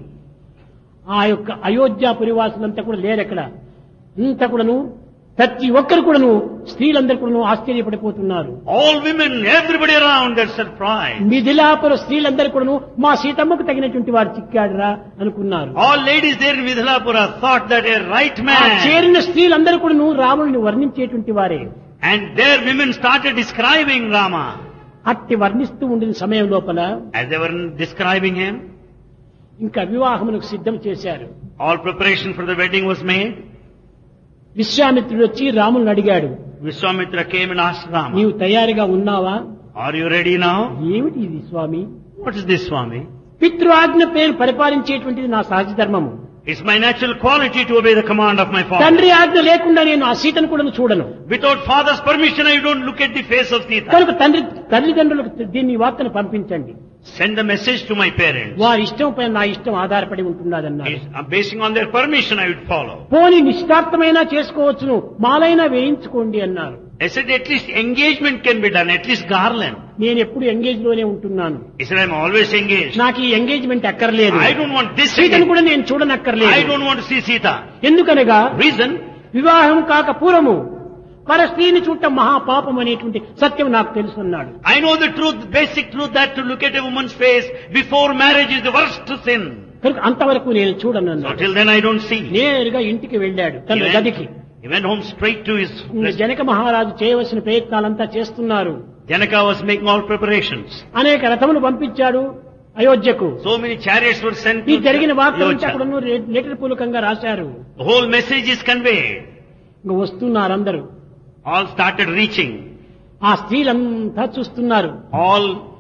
ఆ యొక్క అయోధ్యాపురి వాసులంతా కూడా లేరు అక్కడ అంతా కూడాను ప్రతి ఒక్కరు కూడాను స్త్రీలందరూ కూడాను ఆశ్చర్యపడిపోతున్నారు All women, everybody around, they're surprised. Mithilapura స్త్రీలందరూ కూడాను మా సీతమ్మకు తగినటువంటి వాడు చిక్కాడురా అనుకున్నారు All ladies there in Vidhalapura thought that a right ఆ man, చేరిన స్త్రీలందరూ కూడాను రాముడిని వర్ణించేటువంటి వారే and their women started describing Rama. అట్టి వర్ణిస్తూ ఉండిన సమయం లోపల As they were describing him, ఇంకా వివాహమునకు సిద్ధం చేశారు all preparation for the wedding was made. విశ్వామిత్రుడు వచ్చి రాముని అడిగాడు Vishwamitra came and asked Rama, నీవు తయారుగా ఉన్నావా Are you ready now? ఏమిటి ఇది స్వామి What is this, Swami? పితృ ఆజ్ఞ పేరు పరిపాలించేటువంటిది నా సహజ ధర్మము It's my natural quality to obey the command of my father. తండ్రి ఆజ్ఞ లేకుండా నేను ఆ సీతను కూడా చూడను Without father's permission, I don't look at the face of Sita. కనుక తండ్రి తల్లిదండ్రులకు దీన్ని ఈ వార్తను పంపించండి Send the message to my parents. వారి ఇష్టం పైన నా ఇష్టం ఆధారపడి ఉంటున్నదన్నారు It's- uh, Basing on their permission, I would follow. పోని నిశ్చితార్థమైనా చేసుకోవచ్చును మాలైనా వేయించుకోండి అన్నారు I said at least engagement can be done, at least garland. నేను ఎప్పుడు ఎంగేజ్ లోనే ఉంటున్నాను He said, I'm always engaged. నాకు ఈ ఎంగేజ్మెంట్ అక్కర్లేదు I don't want this. సీతను engagement. కూడా నేను I చూడనక్కర్లేదు don't want to see Sita. ఎందుకనగా Reason, వివాహం కాక పూర్వము పర స్త్రీని చూడటం మహాపాపం అనేటువంటి సత్యం నాకు తెలుసు అన్నాడు I know the truth, basic truth that to look at a woman's face before marriage is the worst sin. కనుక అంతవరకు నేను చూడను So అన్నాడు till then I don't see. నేరుగా ఇంటికి వెళ్ళాడు He తన went, గదికి he went home straight to his ఇంకా జనక మహారాజు చేయవలసిన ప్రయత్నాలంతా చేస్తున్నారు Janaka was making all preparations. అనేక రథములు పంపించాడు అయోధ్యకు So many chariots were sent ఈ to జరిగిన వార్తలంతా Ayodhya. కూడా లెటర్ పూలకంగా రాశారు The whole message is conveyed. ఇంకా వస్తున్నారు అందరూ All started reaching. ఆ స్త్రీలంతా చూస్తున్నారు All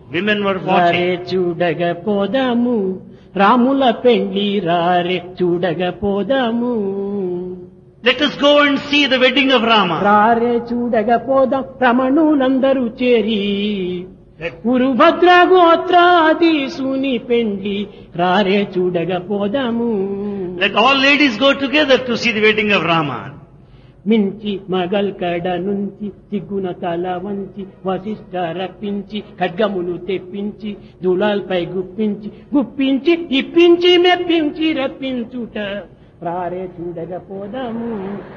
Women were రారే watching. చూడగపోదాము రాముల పెండ్లి రారే చూడగపోదాము Let us go and see the wedding of Rama. రారే చూడగపోదాం రమణులందరూ చేరి Let- ఉరుభద్ర గోత్రాధీసుని పెండ్లి రారే చూడగపోదాము Let all ladies go together to see the wedding of Rama. మించి మగల్ కడ నుంచి సిగ్గున తల వంచి వశిష్ట రప్పించి ఖడ్గములు తెప్పించి దులాల్పై గుప్పించి గుప్పించి ఇప్పించి మెప్పించి రప్పించుట రారే చూడగపోదాము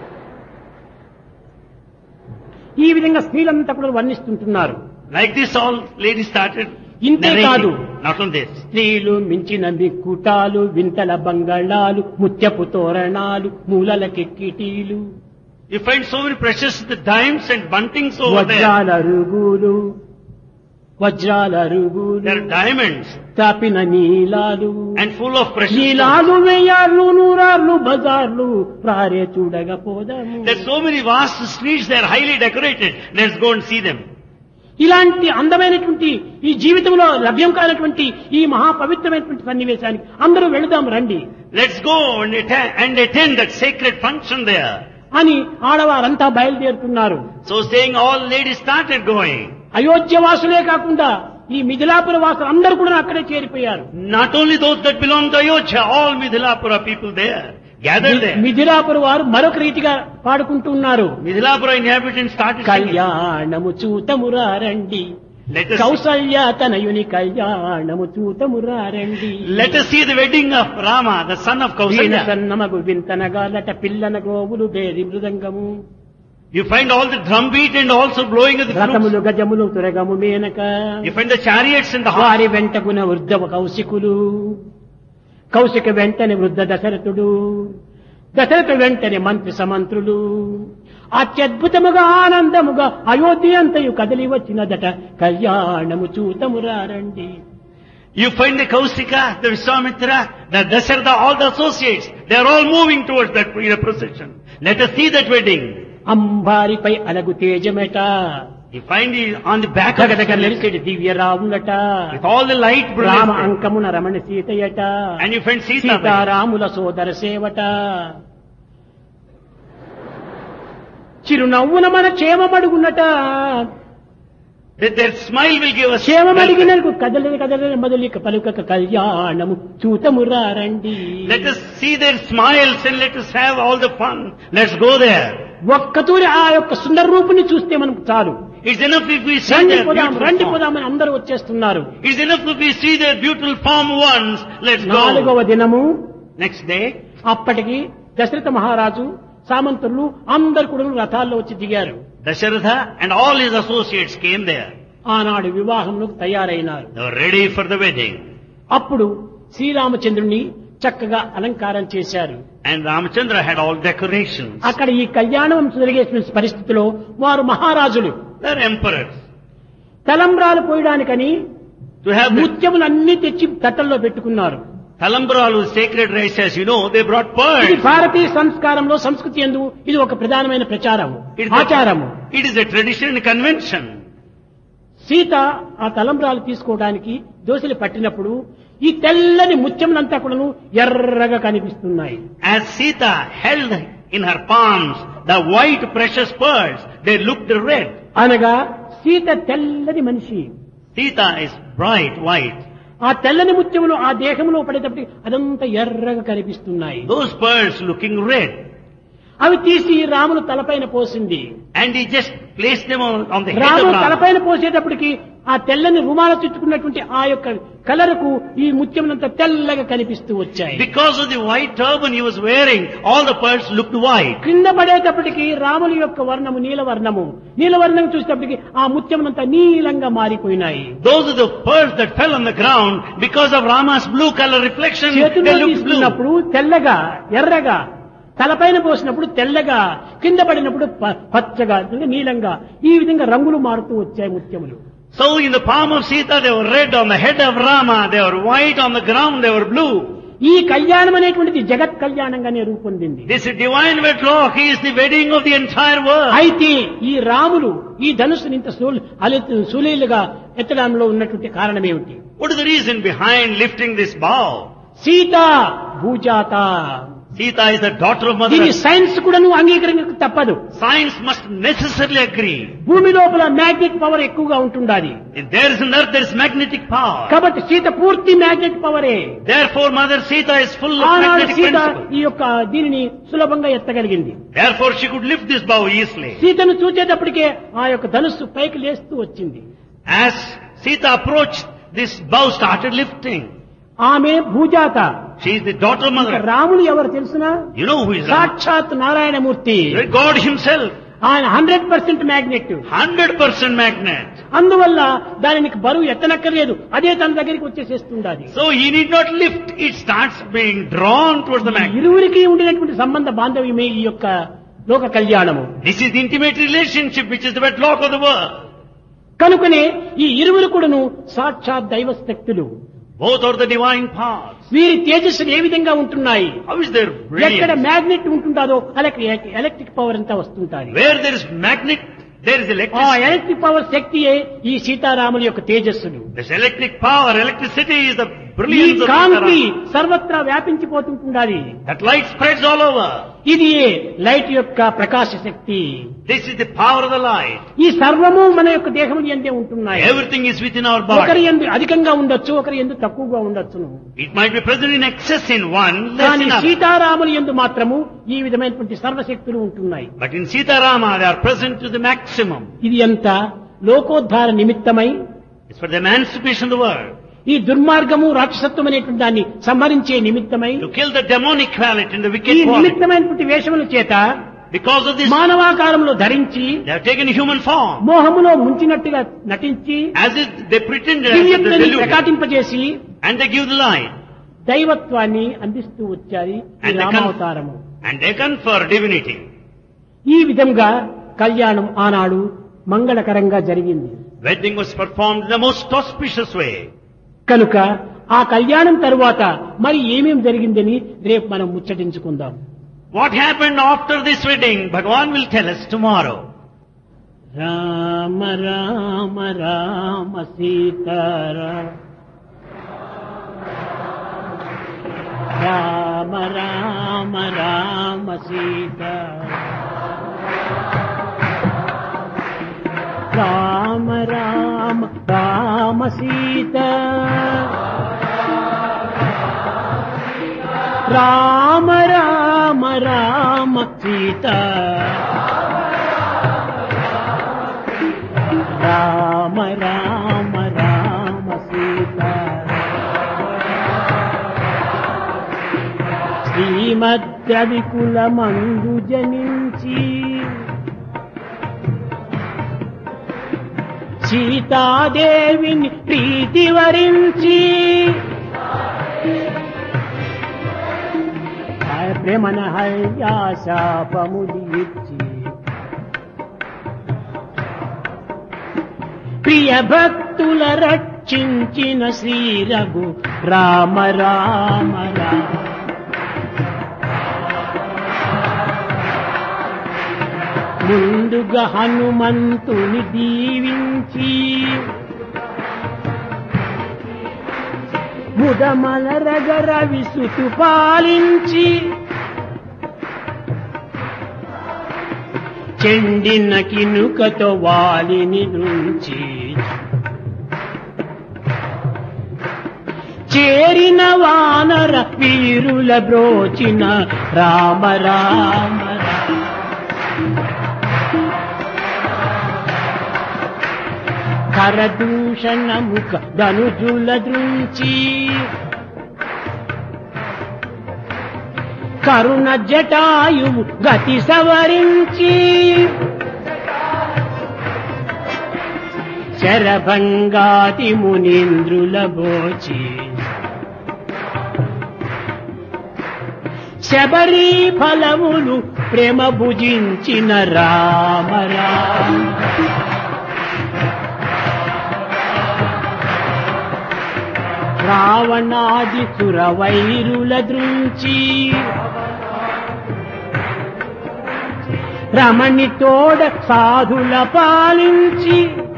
ఈ విధంగా స్త్రీలంతా కూడా వర్ణిస్తుంటున్నారు Like this, all ladies started ఇంతే narrating. కాదు. Not on this. స్త్రీలు మించిన మిక్కుటాలు వింతల బంగళాలు ముత్యపు తోరణాలు మూలల కెక్కిటీలు You find so many precious the dimes and buntings over there. వజ్రాల అరుగులు వజ్రాల అరుగులు There are diamonds తాపిన నీలాలు and full of precious stones. నీలాలు వెయ్యార్లు నూరార్లు బజార్లు రారే చూడగపోదాము There are so many vast streets, they are highly decorated. Let's go and see them. ఇలాంటి అందమైనటువంటి ఈ జీవితంలో లభ్యం కానటువంటి ఈ మహా పవిత్రమైనటువంటి సన్నివేశానికి అందరూ వెళదాం రండి Let's go and attend, and attend that sacred function there. అని ఆడవారంతా బయలుదేరుతున్నారు So saying all ladies started going. Ayodhya వాసులే కాకుండా ఈ మిథిలాపుర వాసులు అందరూ కూడా అక్కడే చేరిపోయారు Not only those that belong to Ayodhya, all Midhilapura people there, gathered there. Mithilapura వారు మరొక రీతిగా పాడుకుంటూ ఉన్నారు Midhilapura inhabitants started singing. కళ్యాణము చూతమురారండి Let us, కౌసల్య తనయుని కళ్యాణము చూతమురారండి let us see the wedding of Rama, the son of veena Kausalya. సన్నమగు వింతనగాలట పిల్లన గోవులు బేరి మృదంగము You find all the drum beat and also blowing of the flutes. రథములు గజములు తురగము Menaka You find the chariots and the horses. వారి వెంటగున వృద్ధ కౌశికులు కౌశిక వెంటనే వృద్ధ దశరథుడు దశరథ వెంటనే మంత్రి సమంత్రులు అత్యద్భుతముగా ఆనందముగా అయోధ్య అంతయు కదలి వచ్చినదట కళ్యాణము చూతమురారండి You find the Kausika, the Vishwamitra, the Dasharatha, all the associates. They are all moving towards that in a procession. Let us see that wedding. అంబారిపై అలగు తేజమట You find it on the back of దగ్గర the మెరిసేటి దివ్య రావులట with all the light Rama brilliance. అంకమున Ramana సీతయట And you find Sita. సీతారాముల సోదర సేవట చిరునవ్వున మన క్షేమమడుగునట That their smile will give us. క్షేమమడిగినకు కదలని కదలని మొదలిక పలుకక కళ్యాణము చూతమురారండి Let us see their smiles and let us have all the fun. Let's go there. ఒక్కతూరి ఆ యొక్క సుందర రూపుని చూస్తే మనకు చాలు It's enough if we see రండి their పోదాం beautiful రండి form. పోదామని అందరూ వచ్చేస్తున్నారు It's enough if we see their beautiful form once. Let's go. నాలుగవ దినము Next day, అప్పటికి దశరథ మహారాజు సామంతులు అందరు కూడా రథాల్లో వచ్చి దిగారు Dasharatha and all his associates came there. ఆనాడు వివాహంలో తయారైనారు They were ready for the wedding. అప్పుడు శ్రీరామచంద్రుని చక్కగా అలంకారం చేశారు And Ramachandra had all decorations. అక్కడ ఈ కళ్యాణం జరిగే పరిస్థితిలో వారు మహారాజులు They're emperors. తలంబ్రాలు పోయడానికని To have the ముత్యములన్నీ తెచ్చి తట్టల్లో పెట్టుకున్నారు Talambralu sacred rice, as you know, they brought ఇది pearls. భారతీయ సంస్కారంలో సంస్కృతి ఎందు ఇది ఒక ప్రధానమైన ప్రచారము It is, ఆచారము a, it is a tradition and convention. Sita ఆ తలంబ్రాలు తీసుకోవడానికి దోశలు పట్టినప్పుడు ఈ తెల్లని ముత్యములంతా కూడాను ఎర్రగా కనిపిస్తున్నాయి As Sita held in her palms the white precious pearls, they looked red. అనగా సీత తెల్లని మనిషి Sita is bright white. ఆ తెల్లని ముత్యములు ఆ దేహంలో పడేటప్పటికి అదంతా ఎర్రగా కనిపిస్తున్నాయి Those pearls looking red. అవి తీసి రాములు తలపైన పోసింది And he just placed them on, on the head of Ramulu Rama. తలపైన పోసేటప్పటికి ఆ తెల్లని రుమాల చుట్టుకున్నటువంటి ఆ యొక్క కలరుకు ఈ ముత్యములంతా తెల్లగా కనిపిస్తూ వచ్చాయి Because of the white turban he was wearing, all the pearls looked white. క్రింద పడేటప్పటికి రాముని యొక్క వర్ణము నీలవర్ణము నీలవర్ణం చూసేటప్పటికి ఆ ముత్యములంతా నీలంగా మారిపోయినాయి Those are the pearls that fell on the ground because of Rama's blue color reflection. చేతుల్లో They looked blue. తీసుకున్నప్పుడు తెల్లగా ఎర్రగా తలపైన పోసినప్పుడు తెల్లగా కింద పడినప్పుడు ప- పచ్చగా అంటే నీలంగా ఈ విధంగా రంగులు మారుతూ వచ్చాయి ముత్యములు So in the palm of Sita they were red, on the head of Rama they were white, on the ground they were blue. ఈ కళ్యాణం అనేటువంటిది జగత్ కళ్యాణంగానే రూపొందింది This divine wedlock is the wedding of the entire world. అయితే ఈ రాములు ఈ ధనుస్సుని ఇంత సూల్- అలె- సులీలుగా ఎత్తడంలో ఉన్నటువంటి కారణం ఏమిటి What is the reason behind lifting this bow? Sita భూజాత Sita is the daughter of Mother. దీని Earth. సైన్స్ కూడాను అంగీకరించక తప్పదు Science must necessarily agree. భూమి లోపల మ్యాగ్నెట్ పవర్ ఎక్కువగా ఉంటుండాలి If there is an earth, there is magnetic power. కాబట్టి సీత పూర్తి మ్యాగ్నెట్ పవరే Therefore, Mother Sita is full of ఆనాడు magnetic సీత principle. ఈ యొక్క దీనిని సులభంగా ఎత్తగలిగింది Therefore, she could lift this bow easily. సీతను చూచేటప్పటికే ఆ యొక్క ధనుస్సు పైకి లేస్తూ వచ్చింది As Sita approached, this bow started lifting. ఆమె భూజాత She is the daughter of Mother. ఇక Earth. రాముడు ఎవరు తెలుసునా You know who is Ram? సాక్షాత్ నారాయణమూర్తి God himself. ఆయన హండ్రెడ్ పర్సెంట్ మ్యాగ్నెట్ 100% magnet. అందువల్ల దానిని బరువు ఎత్తనక్కర్లేదు అదే తన దగ్గరికి వచ్చేసేస్తుండాలి So he need not lift. It starts being drawn towards the magnet. ఇరువురికి ఉండినటువంటి సంబంధ బాంధవ్యమే ఈ యొక్క లోక కళ్యాణము This is the intimate relationship which is the wedlock of the world. కనుకనే ఈ ఇరువురు కూడాను సాక్షాత్ దైవ శక్తులు Both are the divine powers. వీరి తేజస్సులు ఏ విధంగా ఉంటున్నాయి How is their ఎక్కడ brilliance? మ్యాగ్నెట్ ఉంటుందో అలాగే ఎలక్ట్రిక్ పవర్ అంతా వస్తుంటారు Where there is magnet, there is ఆ electricity. ఎలక్ట్రిక్ పవర్ శక్తియే ఈ సీతారాముల యొక్క తేజస్సులు This electric power, electricity is the ఈ brilliance of కాంతి Sitaram. సర్వత్రా వ్యాపించిపోతుంటుండాలి That light spreads all over. ఇది లైట్ యొక్క ప్రకాశ శక్తి This is the power of the light. ఈ సర్వము మన యొక్క దేహం ఎందే ఉంటున్నాయి Everything is within our ఒకరి body. ఎందు అధికంగా ఉండొచ్చు ఒకరి ఎందు తక్కువగా ఉండొచ్చును It might be present in excess in one, less కానీ in other. సీతారాముల ఎందు మాత్రము ఈ విధమైనటువంటి సర్వశక్తులు ఉంటున్నాయి But in Sitarama, they are present to the maximum. ఇది ఎంత లోకోద్ధార నిమిత్తమై It's for the emancipation of the world. ఈ దుర్మార్గము రాక్షసత్వం అనేటువంటి దాన్ని సంహరించే నిమిత్తమై To kill the demonic quality and the ఈ wicked quality. నిమిత్తమైనటువంటి వేషముల చేత Because of this, మానవాకారంలో ధరించి they have taken human form. మోహములో ముంచినట్టుగా నటించి As if they pretended as if దివ్యత్వాన్ని they deluded. ప్రకాటింపజేసి And they give the light. దైవత్వాన్ని అందిస్తూ వచ్చారు ఈ And they, రామావతారము con- and they confer divinity. ఈ విధంగా కళ్యాణం ఆనాడు మంగళకరంగా జరిగింది Wedding was performed in the most auspicious way. కనుక ఆ కళ్యాణం తరువాత మరి ఏమేం జరిగిందని రేపు మనం ముచ్చటించుకుందాం What happened after this wedding, Bhagavan will tell us tomorrow. Rama Rama Rama Sithara Rama Rama Rama Sita Rama Rama Rama Sita Rama Rama Rama Sita Rama Rama Rama Sita శ్రీమద్రవికుల మందు జనించి సీతాదేవిని ప్రీతి వరించి ప్రేమన హల్యాశాపములు ఇచ్చి ప్రియ భక్తుల రక్షించిన శ్రీ రఘు రామ రామ రామ ముందుగా హనుమంతుని దీవించి ముదమలరగర విసుతు పాలించి చెండిన కినుకతో వాలిని నుంచి చేరిన వానర వీరుల బ్రోచిన రామ రామ రామ కరదూషణ ముఖ ధనుజుల దృంచి కరుణ జటాయువు గతి సవరించి శరభంగాతి మునీంద్రుల బోచి శబరి ఫలములు ప్రేమ భుజించిన రామ రామ రావణ రావణాది సురవైరుల దృంచి రమణి తోడ సాధుల పాలించి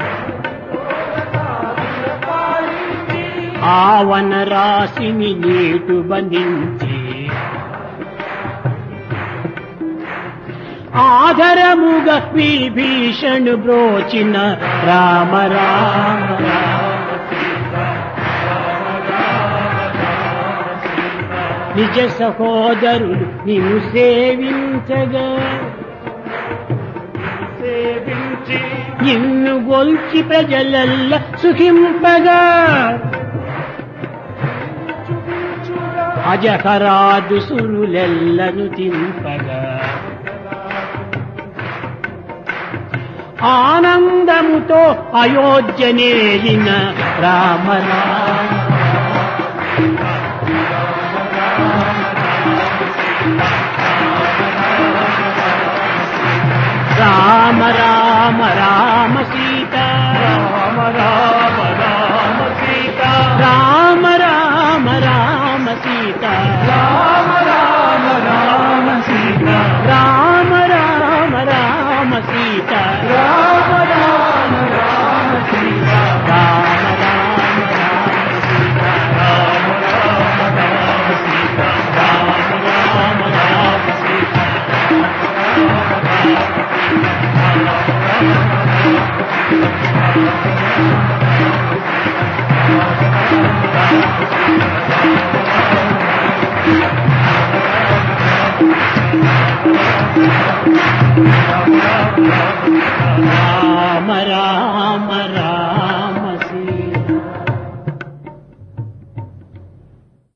ఆవన రాశిని నీటు బంధించి ఆధరముగ విభీషణు బ్రోచిన రామ రామ నిజ సహోదరులు నిన్ను సేవించగా సేవించి నిన్ను గొల్చి ప్రజలల్ల సుఖింపగా అజహరాదు సురులెల్లను తింపగా ఆనందముతో అయోధ్యనేలిన రామ రామ రామ రామ